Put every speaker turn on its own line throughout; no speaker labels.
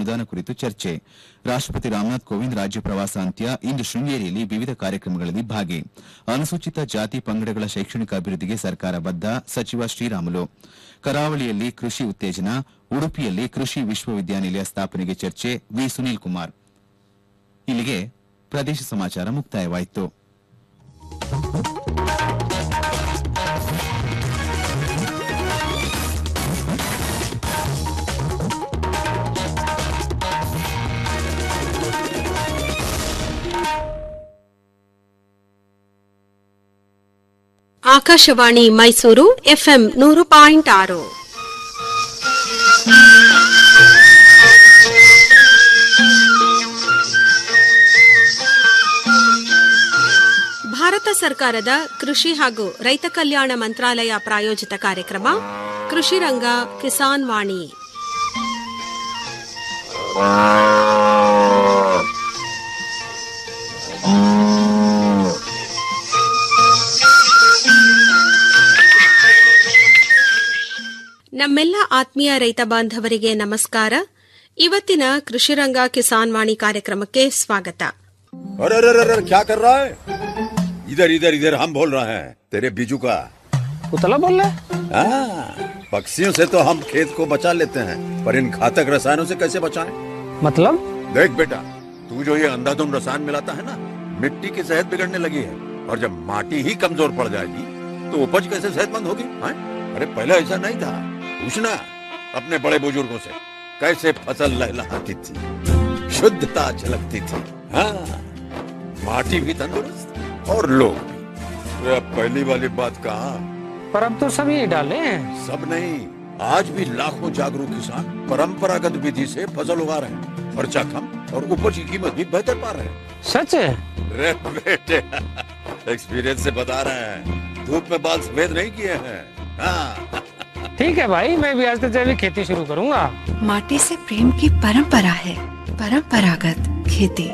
ಅನುದಾನ ಕುರಿತು ಚರ್ಚೆ ರಾಷ್ಟಪತಿ ರಾಮನಾಥ್ ಕೋವಿಂದ್ ರಾಜ್ಯ ಪ್ರವಾಸ ಅಂತ್ಯ ಇಂದು ಶೃಂಗೇರಿಯಲ್ಲಿ ವಿವಿಧ ಕಾರ್ಯಕ್ರಮಗಳಲ್ಲಿ ಭಾಗಿ ಅನುಸೂಚಿತ ಜಾತಿ ಪಂಗಡಗಳ ಶೈಕ್ಷಣಿಕ ಅಭಿವೃದ್ಧಿಗೆ ಸರ್ಕಾರ ಬದ್ಧ ಸಚಿವ ಶ್ರೀರಾಮುಲು ಕರಾವಳಿಯಲ್ಲಿ ಕೃಷಿ ಉತ್ತೇಜನ ಉಡುಪಿಯಲ್ಲಿ ಕೃಷಿ ವಿಶ್ವವಿದ್ಯಾನಿಲಯ ಸ್ಥಾಪನೆಗೆ ಚರ್ಚೆ ವಿ ಸುನೀಲ್ ಕುಮಾರ್ ಇಲ್ಲಿಗೆ ಪ್ರದೇಶ ಸಮಾಚಾರ ಮುಕ್ತಾಯವಾಯಿತು
ಆಕಾಶವಾಣಿ ಮೈಸೂರು ಎಫ್ಎಂ ನೂರು ಪಾಯಿಂಟ್ ಆರು ಭಾರತ ಸರ್ಕಾರದ ಕೃಷಿ ಹಾಗೂ ರೈತ ಕಲ್ಯಾಣ ಮಂತ್ರಾಲಯ ಪ್ರಾಯೋಜಿತ ಕಾರ್ಯಕ್ರಮ ಕೃಷಿ ರಂಗ ಕಿಸಾನ್ ವಾಣಿ ನಮ್ಮೆಲ್ಲ ಆತ್ಮೀಯ ರೈತ ಬಾಂಧವರಿಗೆ ನಮಸ್ಕಾರ ಇವತ್ತಿನ ಕೃಷಿರಂಗ ಕಿಸಾನ್ ವಾಣಿ ಕಾರ್ಯಕ್ರಮಕ್ಕೆ ಸ್ವಾಗತ
अरे अरे अरे अरे, क्या कर रहा है इधर इधर इधर हम बोल रहे हैं तेरे बीजू का
उतला बोल रहा है
हाँ, पक्षियों से तो हम खेत को बचा लेते हैं पर इन घातक रसायनों से कैसे बचाएं?
मतलब
देख बेटा तू जो ये अंधाधुंध रसायन मिलाता है ना मिट्टी की सेहत बिगड़ने लगी है और जब माटी ही कमजोर पड़ जाएगी तो उपज कैसे सेहतमंद होगी हाँ? अरे पहले ऐसा नहीं था पूछना अपने बड़े बुजुर्गों से कैसे फसल लहलहाती थी शुद्धता झलकती थी हाँ माटी भी तंदुरुस्त और लोग भी अरे अब पहली वाली बात कहा
पर अब तो सब यही डाले हैं
सब नहीं आज भी लाखों जागरूक किसान परंपरागत विधि से फसल उगा रहे हैं खर्चा कम और उपज की कीमत भी बेहतर पा रहे हैं
सच है
रे बेटे एक्सपीरियंस से बता रहे हैं धूप में बाल सफेद नहीं किए हैं हाँ
ठीक है भाई मैं भी आज से जैविक खेती शुरू करूंगा
माटी से प्रेम की परंपरा है परंपरागत खेती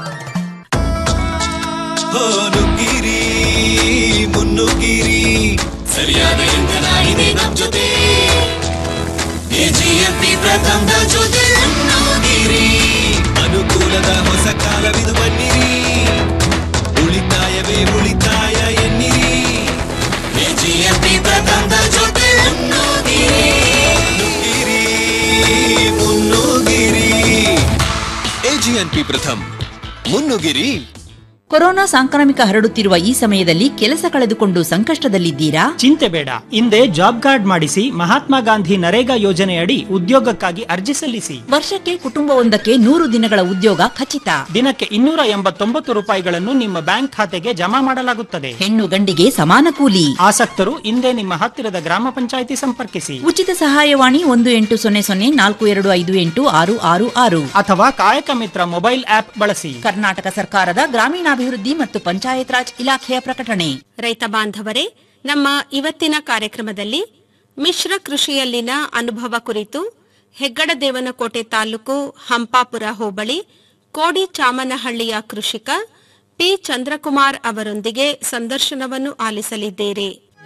ನುಗ್ಗಿರಿ ಮುನ್ನುಗ್ಗಿರಿ ಸರಿಯಾದ ಇಂಧನ ಇದೆ ನಮ್ ಜೊತೆ ಎಜಿಎಂಪಿ ಪ್ರಥಮದ ಜೊತೆ ಮುನ್ನುಗ್ಗಿರಿ ಅನುಕೂಲದ ಹೊಸ ಕಾಲವಿದು ಬನ್ನಿರಿ ಉಳಿತಾಯವೇ ಉಳಿತಾಯ ಎನ್ನಿರಿ ಎಜಿಎಂಪಿ ಪ್ರಥಮದ ಜೊತೆ ಮುನ್ನುಗ್ಗಿರಿ ನುಗ್ಗಿರಿ ಮುನ್ನುಗ್ಗಿರಿ ಎಜಿಎನ್ಪಿ ಪ್ರಥಮ್ ಮುನ್ನುಗ್ಗಿರಿ
ಕೊರೋನಾ ಸಾಂಕ್ರಾಮಿಕ ಹರಡುತ್ತಿರುವ ಈ ಸಮಯದಲ್ಲಿ ಕೆಲಸ ಕಳೆದುಕೊಂಡು ಸಂಕಷ್ಟದಲ್ಲಿದ್ದೀರಾ
ಚಿಂತೆ ಬೇಡ ಹಿಂದೆ ಜಾಬ್ ಕಾರ್ಡ್ ಮಾಡಿಸಿ ಮಹಾತ್ಮ ಗಾಂಧಿ ನರೇಗಾ ಯೋಜನೆಯಡಿ ಉದ್ಯೋಗಕ್ಕಾಗಿ ಅರ್ಜಿ ಸಲ್ಲಿಸಿ
ವರ್ಷಕ್ಕೆ ಕುಟುಂಬವೊಂದಕ್ಕೆ ನೂರು ದಿನಗಳ ಉದ್ಯೋಗ ಖಚಿತ
ದಿನಕ್ಕೆ ಇನ್ನೂರ ಎಂಬತ್ತೊಂಬತ್ತು ರೂಪಾಯಿಗಳನ್ನು ನಿಮ್ಮ ಬ್ಯಾಂಕ್ ಖಾತೆಗೆ ಜಮಾ ಮಾಡಲಾಗುತ್ತದೆ
ಹೆಣ್ಣು ಗಂಡಿಗೆ ಸಮಾನ ಕೂಲಿ
ಆಸಕ್ತರು ಹಿಂದೆ ನಿಮ್ಮ ಹತ್ತಿರದ ಗ್ರಾಮ ಪಂಚಾಯಿತಿ ಸಂಪರ್ಕಿಸಿ
ಉಚಿತ ಸಹಾಯವಾಣಿ ಒಂದು ಎಂಟು ಸೊನ್ನೆ ಸೊನ್ನೆ ನಾಲ್ಕು ಎರಡು ಐದು ಎಂಟು ಆರು ಆರು ಆರು
ಅಥವಾ ಕಾಯಕ ಮಿತ್ರ ಮೊಬೈಲ್ ಆಪ್ ಬಳಸಿ
ಕರ್ನಾಟಕ ಸರ್ಕಾರದ ಗ್ರಾಮೀಣಾಭಿವೃದ್ಧಿ ಮತ್ತು ಪಂಚಾಯತ್ ರಾಜ್ ಇಲಾಖೆಯ ಪ್ರಕಟಣೆ
ರೈತ ಬಾಂಧವರೇ ನಮ್ಮ ಇವತ್ತಿನ ಕಾರ್ಯಕ್ರಮದಲ್ಲಿ ಮಿಶ್ರ ಕೃಷಿಯಲ್ಲಿನ ಅನುಭವ ಕುರಿತು ಹೆಗ್ಗಡದೇವನಕೋಟೆ ತಾಲೂಕು ಹಂಪಾಪುರ ಹೋಬಳಿ ಕೋಡಿ ಚಾಮನಹಳ್ಳಿಯ ಕೃಷಿಕ ಪಿ ಚಂದ್ರಕುಮಾರ್ ಅವರೊಂದಿಗೆ ಸಂದರ್ಶನವನ್ನು ಆಲಿಸಲಿದ್ದೀರಿ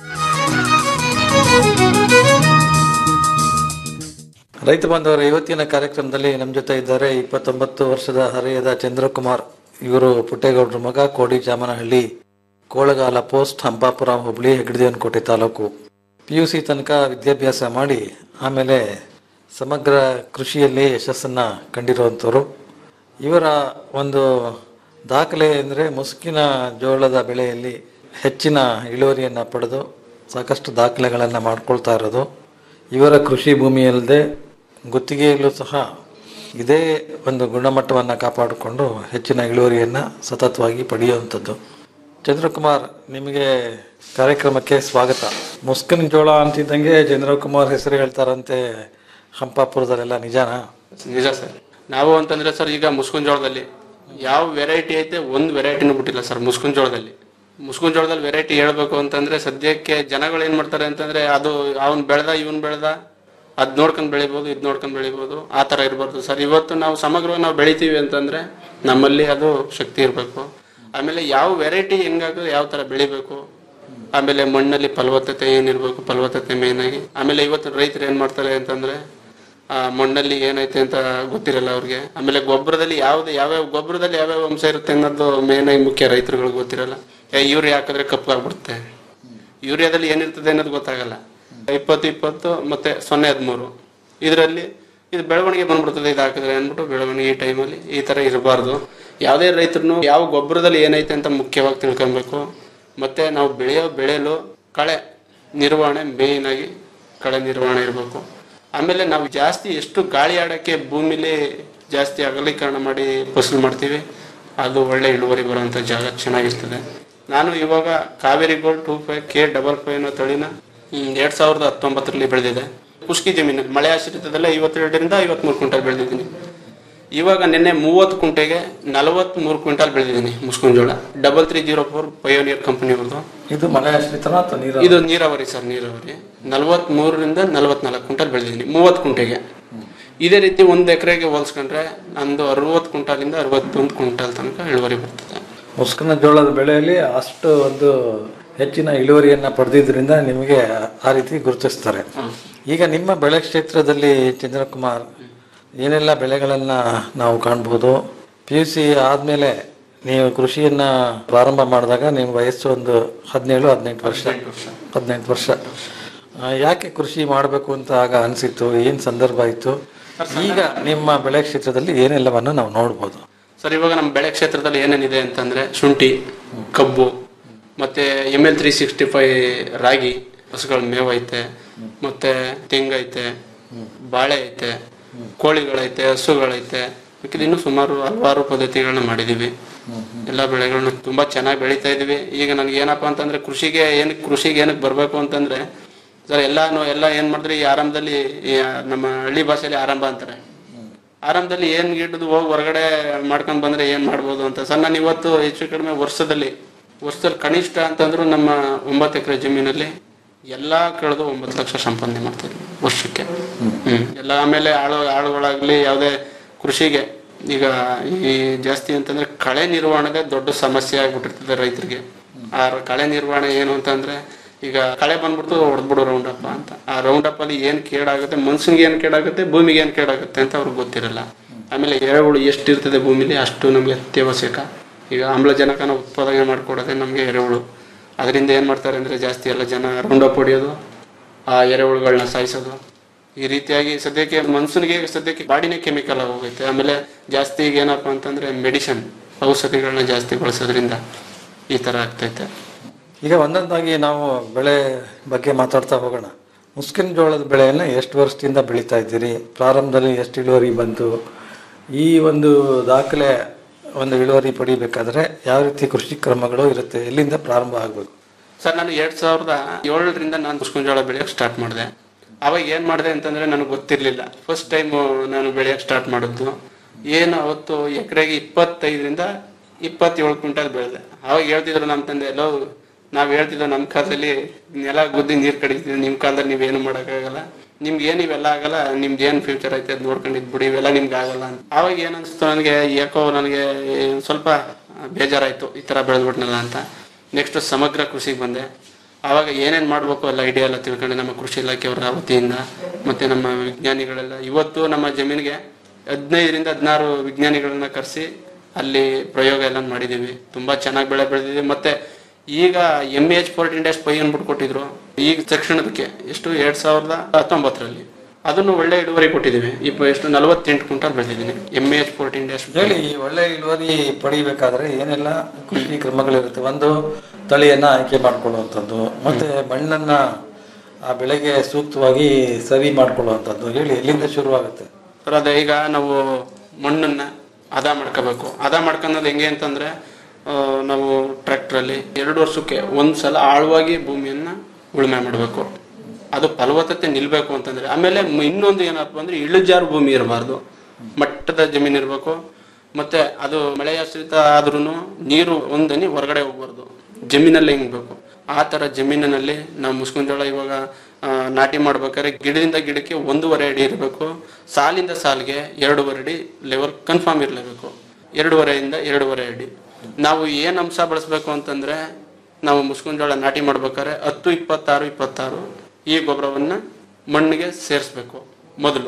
ರೈತ ಬಾಂಧವರ ಇವತ್ತಿನ ಕಾರ್ಯಕ್ರಮದಲ್ಲಿ ನಮ್ಮ ಜೊತೆ ಇದ್ದಾರೆ ಇಪ್ಪತ್ತೊಂಬತ್ತು ವರ್ಷದ ಹರೆಯದ ಚಂದ್ರಕುಮಾರ್ ಇವರು ಪುಟ್ಟೇಗೌಡರ ಮಗ ಕೋಡಿ ಚಾಮನಹಳ್ಳಿ ಕೋಳಗಾಲ ಪೋಸ್ಟ್ ಹಂಪಾಪುರ ಹುಬ್ಳಿ Heggadadevanakote taluk P U C ತನಕ ವಿದ್ಯಾಭ್ಯಾಸ ಮಾಡಿ ಆಮೇಲೆ ಸಮಗ್ರ ಕೃಷಿಯಲ್ಲಿ ಯಶಸ್ಸನ್ನು ಕಂಡಿರುವಂಥವ್ರು ಇವರ ಒಂದು ದಾಖಲೆ ಅಂದರೆ ಮುಸುಕಿನ ಜೋಳದ ಬೆಳೆಯಲ್ಲಿ ಹೆಚ್ಚಿನ ಇಳುವರಿಯನ್ನು ಪಡೆದು ಸಾಕಷ್ಟು ದಾಖಲೆಗಳನ್ನು ಮಾಡ್ಕೊಳ್ತಾ ಇರೋದು ಇವರ ಕೃಷಿ ಭೂಮಿಯಲ್ಲದೆ ಗುತ್ತಿಗೆಯಲ್ಲೂ ಸಹ ಇದೇ ಒಂದು ಗುಣಮಟ್ಟವನ್ನು ಕಾಪಾಡಿಕೊಂಡು ಹೆಚ್ಚಿನ ಇಳುವರಿಯನ್ನು ಸತತವಾಗಿ ಪಡೆಯುವಂಥದ್ದು ಚಂದ್ರಕುಮಾರ್ ನಿಮಗೆ ಕಾರ್ಯಕ್ರಮಕ್ಕೆ ಸ್ವಾಗತ ಮುಸ್ಕಿನ ಜೋಳ ಅಂತಿದ್ದಂಗೆ ಚಂದ್ರಕುಮಾರ್ ಹೆಸರು ಹೇಳ್ತಾರಂತೆ ಹಂಪಾಪುರದಲ್ಲೆಲ್ಲ ನಿಜಾನಾ
ನಿಜ ಸರ್ ನಾವು ಅಂತಂದ್ರೆ ಸರ್ ಈಗ ಮುಸ್ಕುನ್ ಜೋಳದಲ್ಲಿ ಯಾವ ವೆರೈಟಿ ಐತೆ ಒಂದು ವೆರೈಟಿನೂ ಬಿಟ್ಟಿಲ್ಲ ಸರ್ ಮುಸ್ಕುನ್ ಜೋಳದಲ್ಲಿ ಮುಸ್ಕುನ್ ಜೋಳದಲ್ಲಿ ವೆರೈಟಿ ಹೇಳ್ಬೇಕು ಅಂತಂದ್ರೆ ಸದ್ಯಕ್ಕೆ ಜನಗಳು ಏನ್ ಮಾಡ್ತಾರೆ ಅಂತಂದ್ರೆ ಅದು ಅವ್ನ್ ಬೆಳೆದ ಇವನ್ ಬೆಳೆದ ಅದ್ ನೋಡ್ಕೊಂಡ್ ಬೆಳಿಬೋದು ಇದ್ ನೋಡ್ಕೊಂಡ್ ಬೆಳಿಬೋದು ಆ ತರ ಇರಬಾರ್ದು ಸರ್ ಇವತ್ತು ನಾವು ಸಮಗ್ರವಾಗಿ ನಾವು ಬೆಳಿತೀವಿ ಅಂತಂದ್ರೆ ನಮ್ಮಲ್ಲಿ ಅದು ಶಕ್ತಿ ಇರಬೇಕು ಆಮೇಲೆ ಯಾವ ವೆರೈಟಿ ಹೆಂಗಾಗ ಯಾವ ತರ ಬೆಳಿಬೇಕು ಆಮೇಲೆ ಮಣ್ಣಲ್ಲಿ ಫಲವತ್ತತೆ ಏನಿರ್ಬೇಕು ಫಲವತ್ತತೆ ಮೇನ್ ಆಗಿ ಆಮೇಲೆ ಇವತ್ತು ರೈತರು ಏನ್ ಮಾಡ್ತಾರೆ ಅಂತಂದ್ರೆ ಆ ಮಣ್ಣಲ್ಲಿ ಏನೈತೆ ಅಂತ ಗೊತ್ತಿರಲ್ಲ ಅವ್ರಿಗೆ ಆಮೇಲೆ ಗೊಬ್ಬರದಲ್ಲಿ ಯಾವ್ದು ಯಾವ್ಯಾವ ಗೊಬ್ಬರದಲ್ಲಿ ಯಾವ್ಯಾವ ಅಂಶ ಇರುತ್ತೆ ಅನ್ನೋದು ಮೇನ್ ಆಗಿ ಮುಖ್ಯ ರೈತರುಗಳಿಗೆ ಗೊತ್ತಿರಲ್ಲ ಏ ಯೂರಿಯಾ ಹಾಕಿದ್ರೆ ಕಪ್ಪಾಗ್ಬಿಡುತ್ತೆ ಯೂರಿಯಾದಲ್ಲಿ ಏನಿರ್ತದೆ ಅನ್ನೋದು ಗೊತ್ತಾಗಲ್ಲ ಇಪ್ಪತ್ತು ಇಪ್ಪತ್ತು ಮತ್ತೆ ಸೊನ್ನೆ ಹದಿಮೂರು ಇದರಲ್ಲಿ ಇದು ಬೆಳವಣಿಗೆ ಬಂದ್ಬಿಡ್ತದೆ ಇದು ಹಾಕಿದ್ರೆ ಅಂದ್ಬಿಟ್ಟು ಬೆಳವಣಿಗೆ ಈ ಟೈಮಲ್ಲಿ ಈ ತರ ಇರಬಾರ್ದು ಯಾವುದೇ ರೈತರು ಯಾವ ಗೊಬ್ಬರದಲ್ಲಿ ಏನೈತೆ ಅಂತ ಮುಖ್ಯವಾಗಿ ತಿಳ್ಕೊಬೇಕು ಮತ್ತೆ ನಾವು ಬೆಳೆಯೋ ಬೆಳೆಯಲು ಕಳೆ ನಿರ್ವಹಣೆ ಮೇಯ್ನ್ ಆಗಿ ಕಳೆ ನಿರ್ವಹಣೆ ಇರಬೇಕು ಆಮೇಲೆ ನಾವು ಜಾಸ್ತಿ ಎಷ್ಟು ಗಾಳಿ ಆಡಕ್ಕೆ ಭೂಮಿಲಿ ಜಾಸ್ತಿ ಅಗಲೀಕರಣ ಮಾಡಿ ಫಸಲು ಮಾಡ್ತೀವಿ ಅದು ಒಳ್ಳೆ ಇಳುವರಿ ಬರುವಂತ ಜಾಗ ಚೆನ್ನಾಗಿರ್ತದೆ ನಾನು ಇವಾಗ Kaveri gold two five K double five ಅನ್ನೋ ತಳಿನ ಹ್ಮ್, ಎರಡ್ ಸಾವಿರದ ಹತ್ತೊಂಬತ್ತರಲ್ಲಿ ಬೆಳೆದಿದೆ ಕುಷ್ಕಿ ಜಮೀನಲ್ಲಿ ಮಳೆ ಆಶ್ರಿತದಲ್ಲೇ ಐವತ್ತೆರಡರಿಂದ ಐವತ್ಮೂರು ಕ್ವಿಂಟಲ್ ಬೆಳೆದಿದ್ದೀನಿ ಇವಾಗ ನಿನ್ನೆ ಮೂವತ್ತು ಕುಂಟೆಗೆ ನಲವತ್ಮೂರು ಕ್ವಿಂಟಲ್ ಬೆಳೆದಿದ್ದೀನಿ ಮುಸ್ಕುಂಜೋಳ double three zero four pioneer company ಅವ್ರದ್ದು
ಇದು ಮಳೆ ಆಶ್ರಿತನ ಅಥವಾ ನೀರು
ಇದು ನೀರಾವರಿ ಸರ್ ನೀರಾವರಿ ನಲವತ್ತ್ ಮೂರರಿಂದ ನಲವತ್ನಾಲ್ಕು ಕ್ವಿಂಟಲ್ ಬೆಳೆದಿದ್ದೀನಿ ಮೂವತ್ತು ಕುಂಟೆಗೆ ಇದೇ ರೀತಿ ಒಂದು ಎಕರೆಗೆ ಹೋಲಿಸ್ಕೊಂಡ್ರೆ ನಂದು ಅರವತ್ತು ಕ್ವಿಂಟಾಲಿಂದ ಅರವತ್ತೊಂದು ಕ್ವಿಂಟಾಲ್ ತನಕ ಇಳುವರಿ ಬರ್ತದೆ
ಮುಸ್ಕಿನ ಜೋಳದ ಬೆಳೆಯಲ್ಲಿ ಅಷ್ಟು ಒಂದು ಹೆಚ್ಚಿನ ಇಳುವರಿಯನ್ನ ಪಡೆದಿದ್ರಿಂದ ನಿಮಗೆ ಆ ರೀತಿ ಗುರುತಿಸ್ತಾರೆ ಈಗ ನಿಮ್ಮ ಬೆಳೆ ಕ್ಷೇತ್ರದಲ್ಲಿ ಚಂದ್ರಕುಮಾರ್ ಏನೆಲ್ಲ ಬೆಳೆಗಳನ್ನ ನಾವು ಕಾಣ್ಬೋದು ಪಿ ಯು ಸಿ ಆದ್ಮೇಲೆ ನೀವು ಕೃಷಿಯನ್ನ ಪ್ರಾರಂಭ ಮಾಡಿದಾಗ ನಿಮ್ಮ ವಯಸ್ಸು ಒಂದು ಹದಿನೇಳು ಹದಿನೆಂಟು ವರ್ಷ ಹದಿನೆಂಟು ವರ್ಷ ಆ, ಯಾಕೆ ಕೃಷಿ ಮಾಡಬೇಕು ಅಂತ ಆಗ ಅನಿಸಿತ್ತು ಏನು ಸಂದರ್ಭ ಇತ್ತು ಈಗ ನಿಮ್ಮ ಬೆಳೆ ಕ್ಷೇತ್ರದಲ್ಲಿ ಏನೆಲ್ಲವನ್ನು ನಾವು ನೋಡ್ಬೋದು
ಸರ್ ಇವಾಗ ನಮ್ಮ ಬೆಳೆ ಕ್ಷೇತ್ರದಲ್ಲಿ ಏನೇನಿದೆ ಅಂತಂದ್ರೆ ಶುಂಠಿ ಕಬ್ಬು ಮತ್ತೆ M L three sixty five ರಾಗಿ ಹಸುಗಳ ಮೇವು ಐತೆ ಮತ್ತೆ ತೆಂಗೈತೆ ಬಾಳೆ ಐತೆ ಕೋಳಿಗಳೈತೆ ಹಸುಗಳೈತೆ ಮಿಕ್ಕಿದ ಇನ್ನೂ ಸುಮಾರು ಹಲವಾರು ಪದ್ಧತಿಗಳನ್ನ ಮಾಡಿದೀವಿ ಎಲ್ಲ ಬೆಳೆಗಳನ್ನ ತುಂಬಾ ಚೆನ್ನಾಗಿ ಬೆಳೀತಾ ಇದೀವಿ ಈಗ ನನಗೆ ಏನಪ್ಪಾ ಅಂತಂದ್ರೆ ಕೃಷಿಗೆ ಏನಕ್ಕೆ ಕೃಷಿಗೆ ಏನಕ್ಕೆ ಬರಬೇಕು ಅಂತಂದ್ರೆ ಸರ್ ಎಲ್ಲಾನು ಎಲ್ಲ ಏನ್ ಮಾಡಿದ್ರೆ ಈ ಆರಂಭದಲ್ಲಿ ಈ ನಮ್ಮ ಹಳ್ಳಿ ಭಾಷೆಯಲ್ಲಿ ಆರಂಭ ಅಂತಾರೆ ಆರಂಭದಲ್ಲಿ ಏನ್ ಗಿಡದು ಹೋಗಿ ಹೊರಗಡೆ ಮಾಡ್ಕೊಂಡ್ ಬಂದ್ರೆ ಏನ್ ಮಾಡ್ಬೋದು ಅಂತ ಸರ್ ನಾನು ಇವತ್ತು ಹೆಚ್ಚು ಕಡಿಮೆ ವರ್ಷದಲ್ಲಿ ವರ್ಷದಲ್ಲಿ ಕನಿಷ್ಠ ಅಂತಂದ್ರು ನಮ್ಮ ಒಂಬತ್ತು ಎಕರೆ ಜಮೀನಲ್ಲಿ ಎಲ್ಲಾ ಕಳೆದು ಒಂಬತ್ತು ಲಕ್ಷ ಸಂಪಾದನೆ ಮಾಡ್ತೀವಿ ವರ್ಷಕ್ಕೆ ಹ್ಮ್ ಎಲ್ಲ ಆಮೇಲೆ ಆಳು ಆಳುಗಳಾಗ್ಲಿ ಯಾವುದೇ ಕೃಷಿಗೆ ಈಗ ಈ ಜಾಸ್ತಿ ಅಂತಂದ್ರೆ ಕಳೆ ನಿರ್ವಹಣೆ ದೊಡ್ಡ ಸಮಸ್ಯೆ ಆಗ್ಬಿಟ್ಟಿರ್ತದೆ ರೈತರಿಗೆ ಆ ಕಳೆ ನಿರ್ವಹಣೆ ಏನು ಅಂತಂದ್ರೆ ಈಗ ಕಳೆ ಬಂದ್ಬಿಡ್ತು ಹೊಡೆದ್ಬಿಡು ರೌಂಡ್ ಅಪ್ ಅಂತ ಆ ರೌಂಡ್ ಅಪ್ ಅಲ್ಲಿ ಏನ್ ಕೇಡಾಗುತ್ತೆ ಮನ್ಸನ್ಗೆ ಏನ್ ಕೇಡಾಗುತ್ತೆ ಭೂಮಿಗೆ ಏನ್ ಕೇಡಾಗುತ್ತೆ ಅಂತ ಅವ್ರಿಗೆ ಗೊತ್ತಿರಲ್ಲ ಆಮೇಲೆ ಎರೆಹುಳು ಎಷ್ಟಿರ್ತದೆ ಭೂಮಿಲಿ ಅಷ್ಟು ನಮ್ಗೆ ಅತ್ಯವಶ್ಯಕ ಈಗ ಆಮ್ಲಜನಕನ ಉತ್ಪಾದನೆ ಮಾಡ್ಕೊಡೋದೇ ನಮ್ಗೆ ಎರೆಹುಳು ಅದರಿಂದ ಏನ್ ಮಾಡ್ತಾರೆ ಅಂದ್ರೆ ಜಾಸ್ತಿ ಎಲ್ಲ ಜನ ರೌಂಡ್ ಅಪ್ ಹೊಡಿಯೋದು ಆ ಎರೆಹುಳುಗಳನ್ನ ಸಾಯಿಸೋದು ಈ ರೀತಿಯಾಗಿ ಸದ್ಯಕ್ಕೆ ಮನ್ಸನಿಗೆ ಸದ್ಯಕ್ಕೆ ಬಾಡಿನೇ ಕೆಮಿಕಲ್ ಹೋಗುತ್ತೆ ಆಮೇಲೆ ಜಾಸ್ತಿ ಈಗ ಏನಪ್ಪಾ ಅಂತಂದ್ರೆ ಮೆಡಿಸಿನ್ ಔಷಧಿಗಳನ್ನ ಜಾಸ್ತಿ ಬಳಸೋದ್ರಿಂದ ಈ ತರ ಆಗ್ತೈತೆ
ಈಗ ಒಂದೊಂದಾಗಿ ನಾವು ಬೆಳೆ ಬಗ್ಗೆ ಮಾತಾಡ್ತಾ ಹೋಗೋಣ ಮುಸ್ಕಿನ ಜೋಳದ ಬೆಳೆಯನ್ನ ಎಷ್ಟು ವರ್ಷದಿಂದ ಬೆಳೀತಾ ಇದ್ದೀರಿ ಪ್ರಾರಂಭದಲ್ಲಿ ಎಷ್ಟು ಇಳುವರಿ ಬಂತು ಈ ಒಂದು ದಾಖಲೆ ಒಂದು ಇಳುವರಿ ಪಡಿಬೇಕಾದ್ರೆ ಯಾವ ರೀತಿ ಕೃಷಿ ಕ್ರಮಗಳು ಇರುತ್ತೆ ಎಲ್ಲಿಂದ ಪ್ರಾರಂಭ ಆಗಬೇಕು
ಸರ್ ನಾನು ಎರಡ್ ಸಾವಿರದ ಏಳರಿಂದ ನಾನು ಮುಸ್ಕುಂಜೋಳ ಬೆಳೆಯಕ್ಕೆ ಸ್ಟಾರ್ಟ್ ಮಾಡಿದೆ ಅವಾಗ ಏನ್ ಮಾಡಿದೆ ಅಂತಂದ್ರೆ ನನಗೆ ಗೊತ್ತಿರ್ಲಿಲ್ಲ ಫಸ್ಟ್ ಟೈಮ್ ನಾನು ಬೆಳೆಯಕ್ಕೆ ಸ್ಟಾರ್ಟ್ ಮಾಡಿದ್ದು ಏನು ಅವತ್ತು ಎಕರೆಗೆ ಇಪ್ಪತ್ತೈದರಿಂದ ಇಪ್ಪತ್ತೇಳು ಕ್ವಿಂಟಲ್ ಬೆಳೆದೆ ಅವಾಗ ಹೇಳ್ತಿದ್ರು ನಮ್ಮ ತಂದೆ ಎಲ್ಲೋ ನಾವ್ ಹೇಳ್ತಿದ್ವು ನಮ್ಮ ಕಾಲದಲ್ಲಿ ನೆಲ ಗುದ್ದಿ ನೀರ್ ಕಡಿತೀವಿ ನಿಮ್ ಕಾಲದಲ್ಲಿ ನೀವೇನು ಮಾಡಕ್ಕಾಗಲ್ಲ ನಿಮ್ಗೆ ಏನ್ ಇವೆಲ್ಲ ಆಗಲ್ಲ ನಿಮ್ದು ಏನ್ ಫ್ಯೂಚರ್ ಐತೆ ಅದ್ ನೋಡ್ಕೊಂಡಿದ್ ಬಿಡಿ ಇವೆಲ್ಲ ನಿಮ್ಗೆ ಆಗಲ್ಲ ಅಂತ ಅವಾಗ ಏನ್ ಅನ್ಸ್ತು ನನಗೆ ಯಾಕೋ ನನಗೆ ಸ್ವಲ್ಪ ಬೇಜಾರಾಯ್ತು ಈ ತರ ಬೆಳೆದ್ಬಿಟ್ನಲ್ಲ ಅಂತ ನೆಕ್ಸ್ಟ್ ಸಮಗ್ರ ಕೃಷಿಗೆ ಬಂದೆ ಆವಾಗ ಏನೇನ್ ಮಾಡ್ಬೇಕು ಎಲ್ಲ ಐಡಿಯಾ ಎಲ್ಲ ತಿಳ್ಕೊಂಡು ನಮ್ಮ ಕೃಷಿ ಇಲಾಖೆಯವರ ವತಿಯಿಂದ ಮತ್ತೆ ನಮ್ಮ ವಿಜ್ಞಾನಿಗಳೆಲ್ಲ ಇವತ್ತು ನಮ್ಮ ಜಮೀನಿಗೆ ಹದಿನೈದರಿಂದ ಹದಿನಾರು ವಿಜ್ಞಾನಿಗಳನ್ನ ಕರೆಸಿ ಅಲ್ಲಿ ಪ್ರಯೋಗ ಎಲ್ಲ ಮಾಡಿದೀವಿ ತುಂಬಾ ಚೆನ್ನಾಗಿ ಬೆಳೆ ಬೆಳೆದಿದೆ ಮತ್ತೆ ಈಗ M H fourteen dash five ಅನ್ಬಿಟ್ಟು ಕೊಟ್ಟಿದ್ರು ಈಗ ತಕ್ಷಣದಕ್ಕೆ ಎಷ್ಟು ಎರಡ್ ಸಾವಿರದ ಹತ್ತೊಂಬತ್ತರಲ್ಲಿ ಅದನ್ನು ಒಳ್ಳೆ ಇಳುವರಿ ಕೊಟ್ಟಿದ್ದೀವಿ ಇಪ್ಪ ಎಷ್ಟು ನಲವತ್ತೆಂಟು ಕ್ವಿಂಟಲ್ ಬೆಳೆದಿದ್ದೀನಿ ಎಮ್ ಎಚ್ ಫೋರ್ಟೀನ್ ಡ್ಯಾಶ್
ಹೇಳಿ ಈ ಒಳ್ಳೆ ಇಳುವರಿ ಪಡಿಬೇಕಾದ್ರೆ ಏನೆಲ್ಲ ಕೃಷಿ ಕ್ರಮಗಳಿರುತ್ತೆ ಒಂದು ತಳಿಯನ್ನ ಆಯ್ಕೆ ಮಾಡ್ಕೊಳ್ಳುವಂಥದ್ದು ಮತ್ತೆ ಮಣ್ಣನ್ನ ಆ ಬೆಳೆಗೆ ಸೂಕ್ತವಾಗಿ ಸರಿ ಮಾಡ್ಕೊಳ್ಳುವಂಥದ್ದು ಹೇಳಿ ಎಲ್ಲಿಂದ ಶುರುವಾಗುತ್ತೆ
ಸರ್ ಅದೇ ಈಗ ನಾವು ಮಣ್ಣನ್ನ ಹದ ಮಾಡ್ಕೋಬೇಕು ಹದ ಮಾಡ್ಕೊಳ್ಳೋದು ಹೆಂಗೆ ಅಂತಂದ್ರೆ ಆ, ನಾವು ಟ್ರ್ಯಾಕ್ಟ್ರಲ್ಲಿ ಎರಡು ವರ್ಷಕ್ಕೆ ಒಂದ್ ಸಲ ಆಳವಾಗಿ ಭೂಮಿಯನ್ನ ಉಳುಮೆ ಮಾಡಬೇಕು ಅದು ಫಲವತ್ತತೆ ನಿಲ್ಬೇಕು ಅಂತಂದ್ರೆ ಆಮೇಲೆ ಮ್- ಇನ್ನೊಂದು ಏನಪ್ಪ ಅಂದ್ರೆ ಇಳಿಜಾರು ಭೂಮಿ ಇರಬಾರ್ದು ಮಟ್ಟದ ಜಮೀನು ಇರಬೇಕು ಮತ್ತೆ ಅದು ಮಳೆಯಾಶ್ರಿತ ಆದ್ರೂ ನೀರು ಒಂದನಿ ಹೊರಗಡೆ ಹೋಗ್ಬಾರ್ದು ಜಮೀನಲ್ಲೇ ಹಿಂಗ್ಬೇಕು ಆ ತರ ಜಮೀನಿನಲ್ಲಿ ನಾವು ಮುಸ್ಕುಂಜೋಳ ಇವಾಗ ಆ, ನಾಟಿ ಮಾಡ್ಬೇಕಾದ್ರೆ ಗಿಡದಿಂದ ಗಿಡಕ್ಕೆ ಒಂದೂವರೆ ಅಡಿ ಇರಬೇಕು ಸಾಲಿಂದ ಸಾಲಿಗೆ ಎರಡೂವರೆ ಅಡಿ ಲೆವೆಲ್ ಕನ್ಫರ್ಮ್ ಇರಲೇಬೇಕು ಎರಡೂವರೆಯಿಂದ ಎರಡೂವರೆ ಅಡಿ ನಾವು ಏನ್ ಅಂಶ ಬಳಸಬೇಕು ಅಂತಂದ್ರೆ ನಾವು ಮುಸ್ಕುಂಜೋಳ ನಾಟಿ ಮಾಡ್ಬೇಕಾದ್ರೆ ಹತ್ತು ಇಪ್ಪತ್ತಾರು ಇಪ್ಪತ್ತಾರು ಈ ಗೊಬ್ಬರವನ್ನ ಮಣ್ಣಿಗೆ ಸೇರಿಸ್ಬೇಕು ಮೊದಲು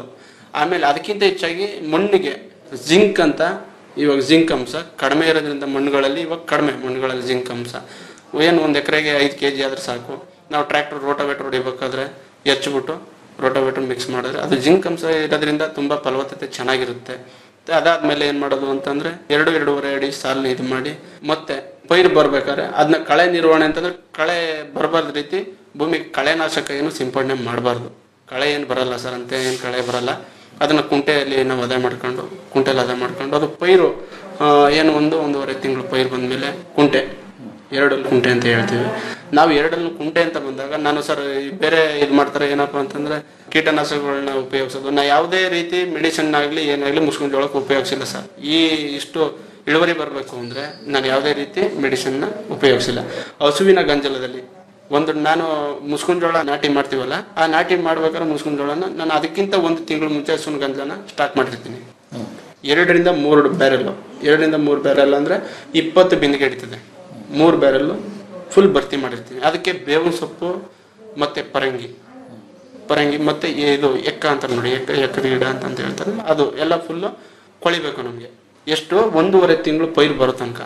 ಆಮೇಲೆ ಅದಕ್ಕಿಂತ ಹೆಚ್ಚಾಗಿ ಮಣ್ಣಿಗೆ ಜಿಂಕ್ ಅಂತ ಇವಾಗ ಜಿಂಕ್ ಅಂಶ ಕಡಿಮೆ ಇರೋದ್ರಿಂದ ಮಣ್ಣುಗಳಲ್ಲಿ ಇವಾಗ ಕಡಿಮೆ ಮಣ್ಣುಗಳಲ್ಲಿ ಜಿಂಕ್ ಅಂಶ ಏನು ಒಂದು ಎಕರೆಗೆ ಐದು ಕೆ ಜಿ ಆದ್ರೆ ಸಾಕು ನಾವು ಟ್ರ್ಯಾಕ್ಟರ್ ರೋಟೋವೇಟರ್ ಹೊಡಿಬೇಕಾದ್ರೆ ಎಚ್ಬಿಟ್ಟು ರೋಟೋವೇಟರ್ ಮಿಕ್ಸ್ ಮಾಡಿದ್ರೆ ಅದು ಜಿಂಕ್ ಅಂಶ ಇರೋದ್ರಿಂದ ತುಂಬ ಫಲವತ್ತತೆ ಚೆನ್ನಾಗಿರುತ್ತೆ ಮತ್ತೆ ಅದಾದ್ಮೇಲೆ ಏನ್ ಮಾಡೋದು ಅಂತಂದ್ರೆ ಎರಡು ಎರಡೂವರೆ ಅಡಿ ಸಾಲ್ ಇದು ಮಾಡಿ ಮತ್ತೆ ಪೈರು ಬರ್ಬೇಕಾದ್ರೆ ಅದನ್ನ ಕಳೆ ನಿರ್ವಹಣೆ ಅಂತಂದ್ರೆ ಕಳೆ ಬರಬಾರ್ದ ರೀತಿ ಭೂಮಿಗೆ ಕಳೆನಾಶಕ ಏನು ಸಿಂಪಡಣೆ ಮಾಡಬಾರ್ದು ಕಳೆ ಏನು ಬರಲ್ಲ ಸರ್ ಅಂತ ಏನು ಕಳೆ ಬರಲ್ಲ ಅದನ್ನ ಕುಂಟೆಯಲ್ಲಿ ನಾವು ಅದೇ ಮಾಡ್ಕೊಂಡು ಕುಂಟೆಯಲ್ಲಿ ಅದೇ ಮಾಡ್ಕೊಂಡು ಅದು ಪೈರು ಆ, ಏನು ಒಂದು ಒಂದೂವರೆ ತಿಂಗಳು ಪೈರು ಬಂದ್ಮೇಲೆ ಕುಂಟೆ ಎರಡಲ್ಲಿ ಕುಂಟೆ ಅಂತ ಹೇಳ್ತೀವಿ ನಾವು ಎರಡಲ್ಲಿ ಕುಂಟೆ ಅಂತ ಬಂದಾಗ ನಾನು ಸರ್ ಈ ಬೇರೆ ಇದು ಮಾಡ್ತಾರೆ ಏನಪ್ಪಾ ಅಂತಂದ್ರೆ ಕೀಟನಾಶಕಗಳನ್ನ ಉಪಯೋಗಿಸೋದು ನಾ ಯಾವುದೇ ರೀತಿ ಮೆಡಿಸಿನ್ ಆಗಲಿ ಏನಾಗಲಿ ಮುಸ್ಕಿನ ಜೋಳಕ್ಕೆ ಉಪಯೋಗಿಸಿಲ್ಲ ಸರ್ ಈ ಇಷ್ಟು ಇಳುವರಿ ಬರಬೇಕು ಅಂದ್ರೆ ನಾನು ಯಾವುದೇ ರೀತಿ ಮೆಡಿಸಿನ್ನ ಉಪಯೋಗಿಸಿಲ್ಲ ಹಸುವಿನ ಗಂಜಲದಲ್ಲಿ ಒಂದು ನಾನು ಮುಸ್ಕಿನ ಜೋಳ ನಾಟಿ ಮಾಡ್ತೀವಲ್ಲ ಆ ನಾಟಿ ಮಾಡ್ಬೇಕಾದ್ರೆ ಮುಸ್ಕಿನ ಜೋಳನ ನಾನು ಅದಕ್ಕಿಂತ ಒಂದು ತಿಂಗಳು ಮುಂಚೆ ಹಸುವಿನ ಗಂಜಲನ ಸ್ಟಾರ್ಟ್ ಮಾಡಿರ್ತೀನಿ ಎರಡರಿಂದ ಮೂರು ಬ್ಯಾರೆಲ್ ಎರಡರಿಂದ ಮೂರು ಬ್ಯಾರೆಲ್ ಅಂದ್ರೆ ಇಪ್ಪತ್ತು ಬಿಂದಿಗೆ ಹಿಡಿತದೆ ಮೂರು ಬ್ಯಾರೆಲ್ ಫುಲ್ ಭರ್ತಿ ಮಾಡಿರ್ತೀನಿ ಅದಕ್ಕೆ ಬೇವಿನ ಸೊಪ್ಪು ಮತ್ತೆ ಪರಂಗಿ ಪರಂಗಿ ಮತ್ತೆ ಇದು ಎಕ್ಕ ಅಂತಾರೆ ನೋಡಿ ಎಕ್ಕ ಎಕ್ಕದ ಗಿಡ ಅಂತ ಅಂತ ಹೇಳ್ತಾರೆ ಅದು ಎಲ್ಲ ಫುಲ್ಲು ಕೊಳಿಬೇಕು ನಮಗೆ ಎಷ್ಟು ಒಂದೂವರೆ ತಿಂಗಳು ಪೈರು ಬರೋ ತನಕ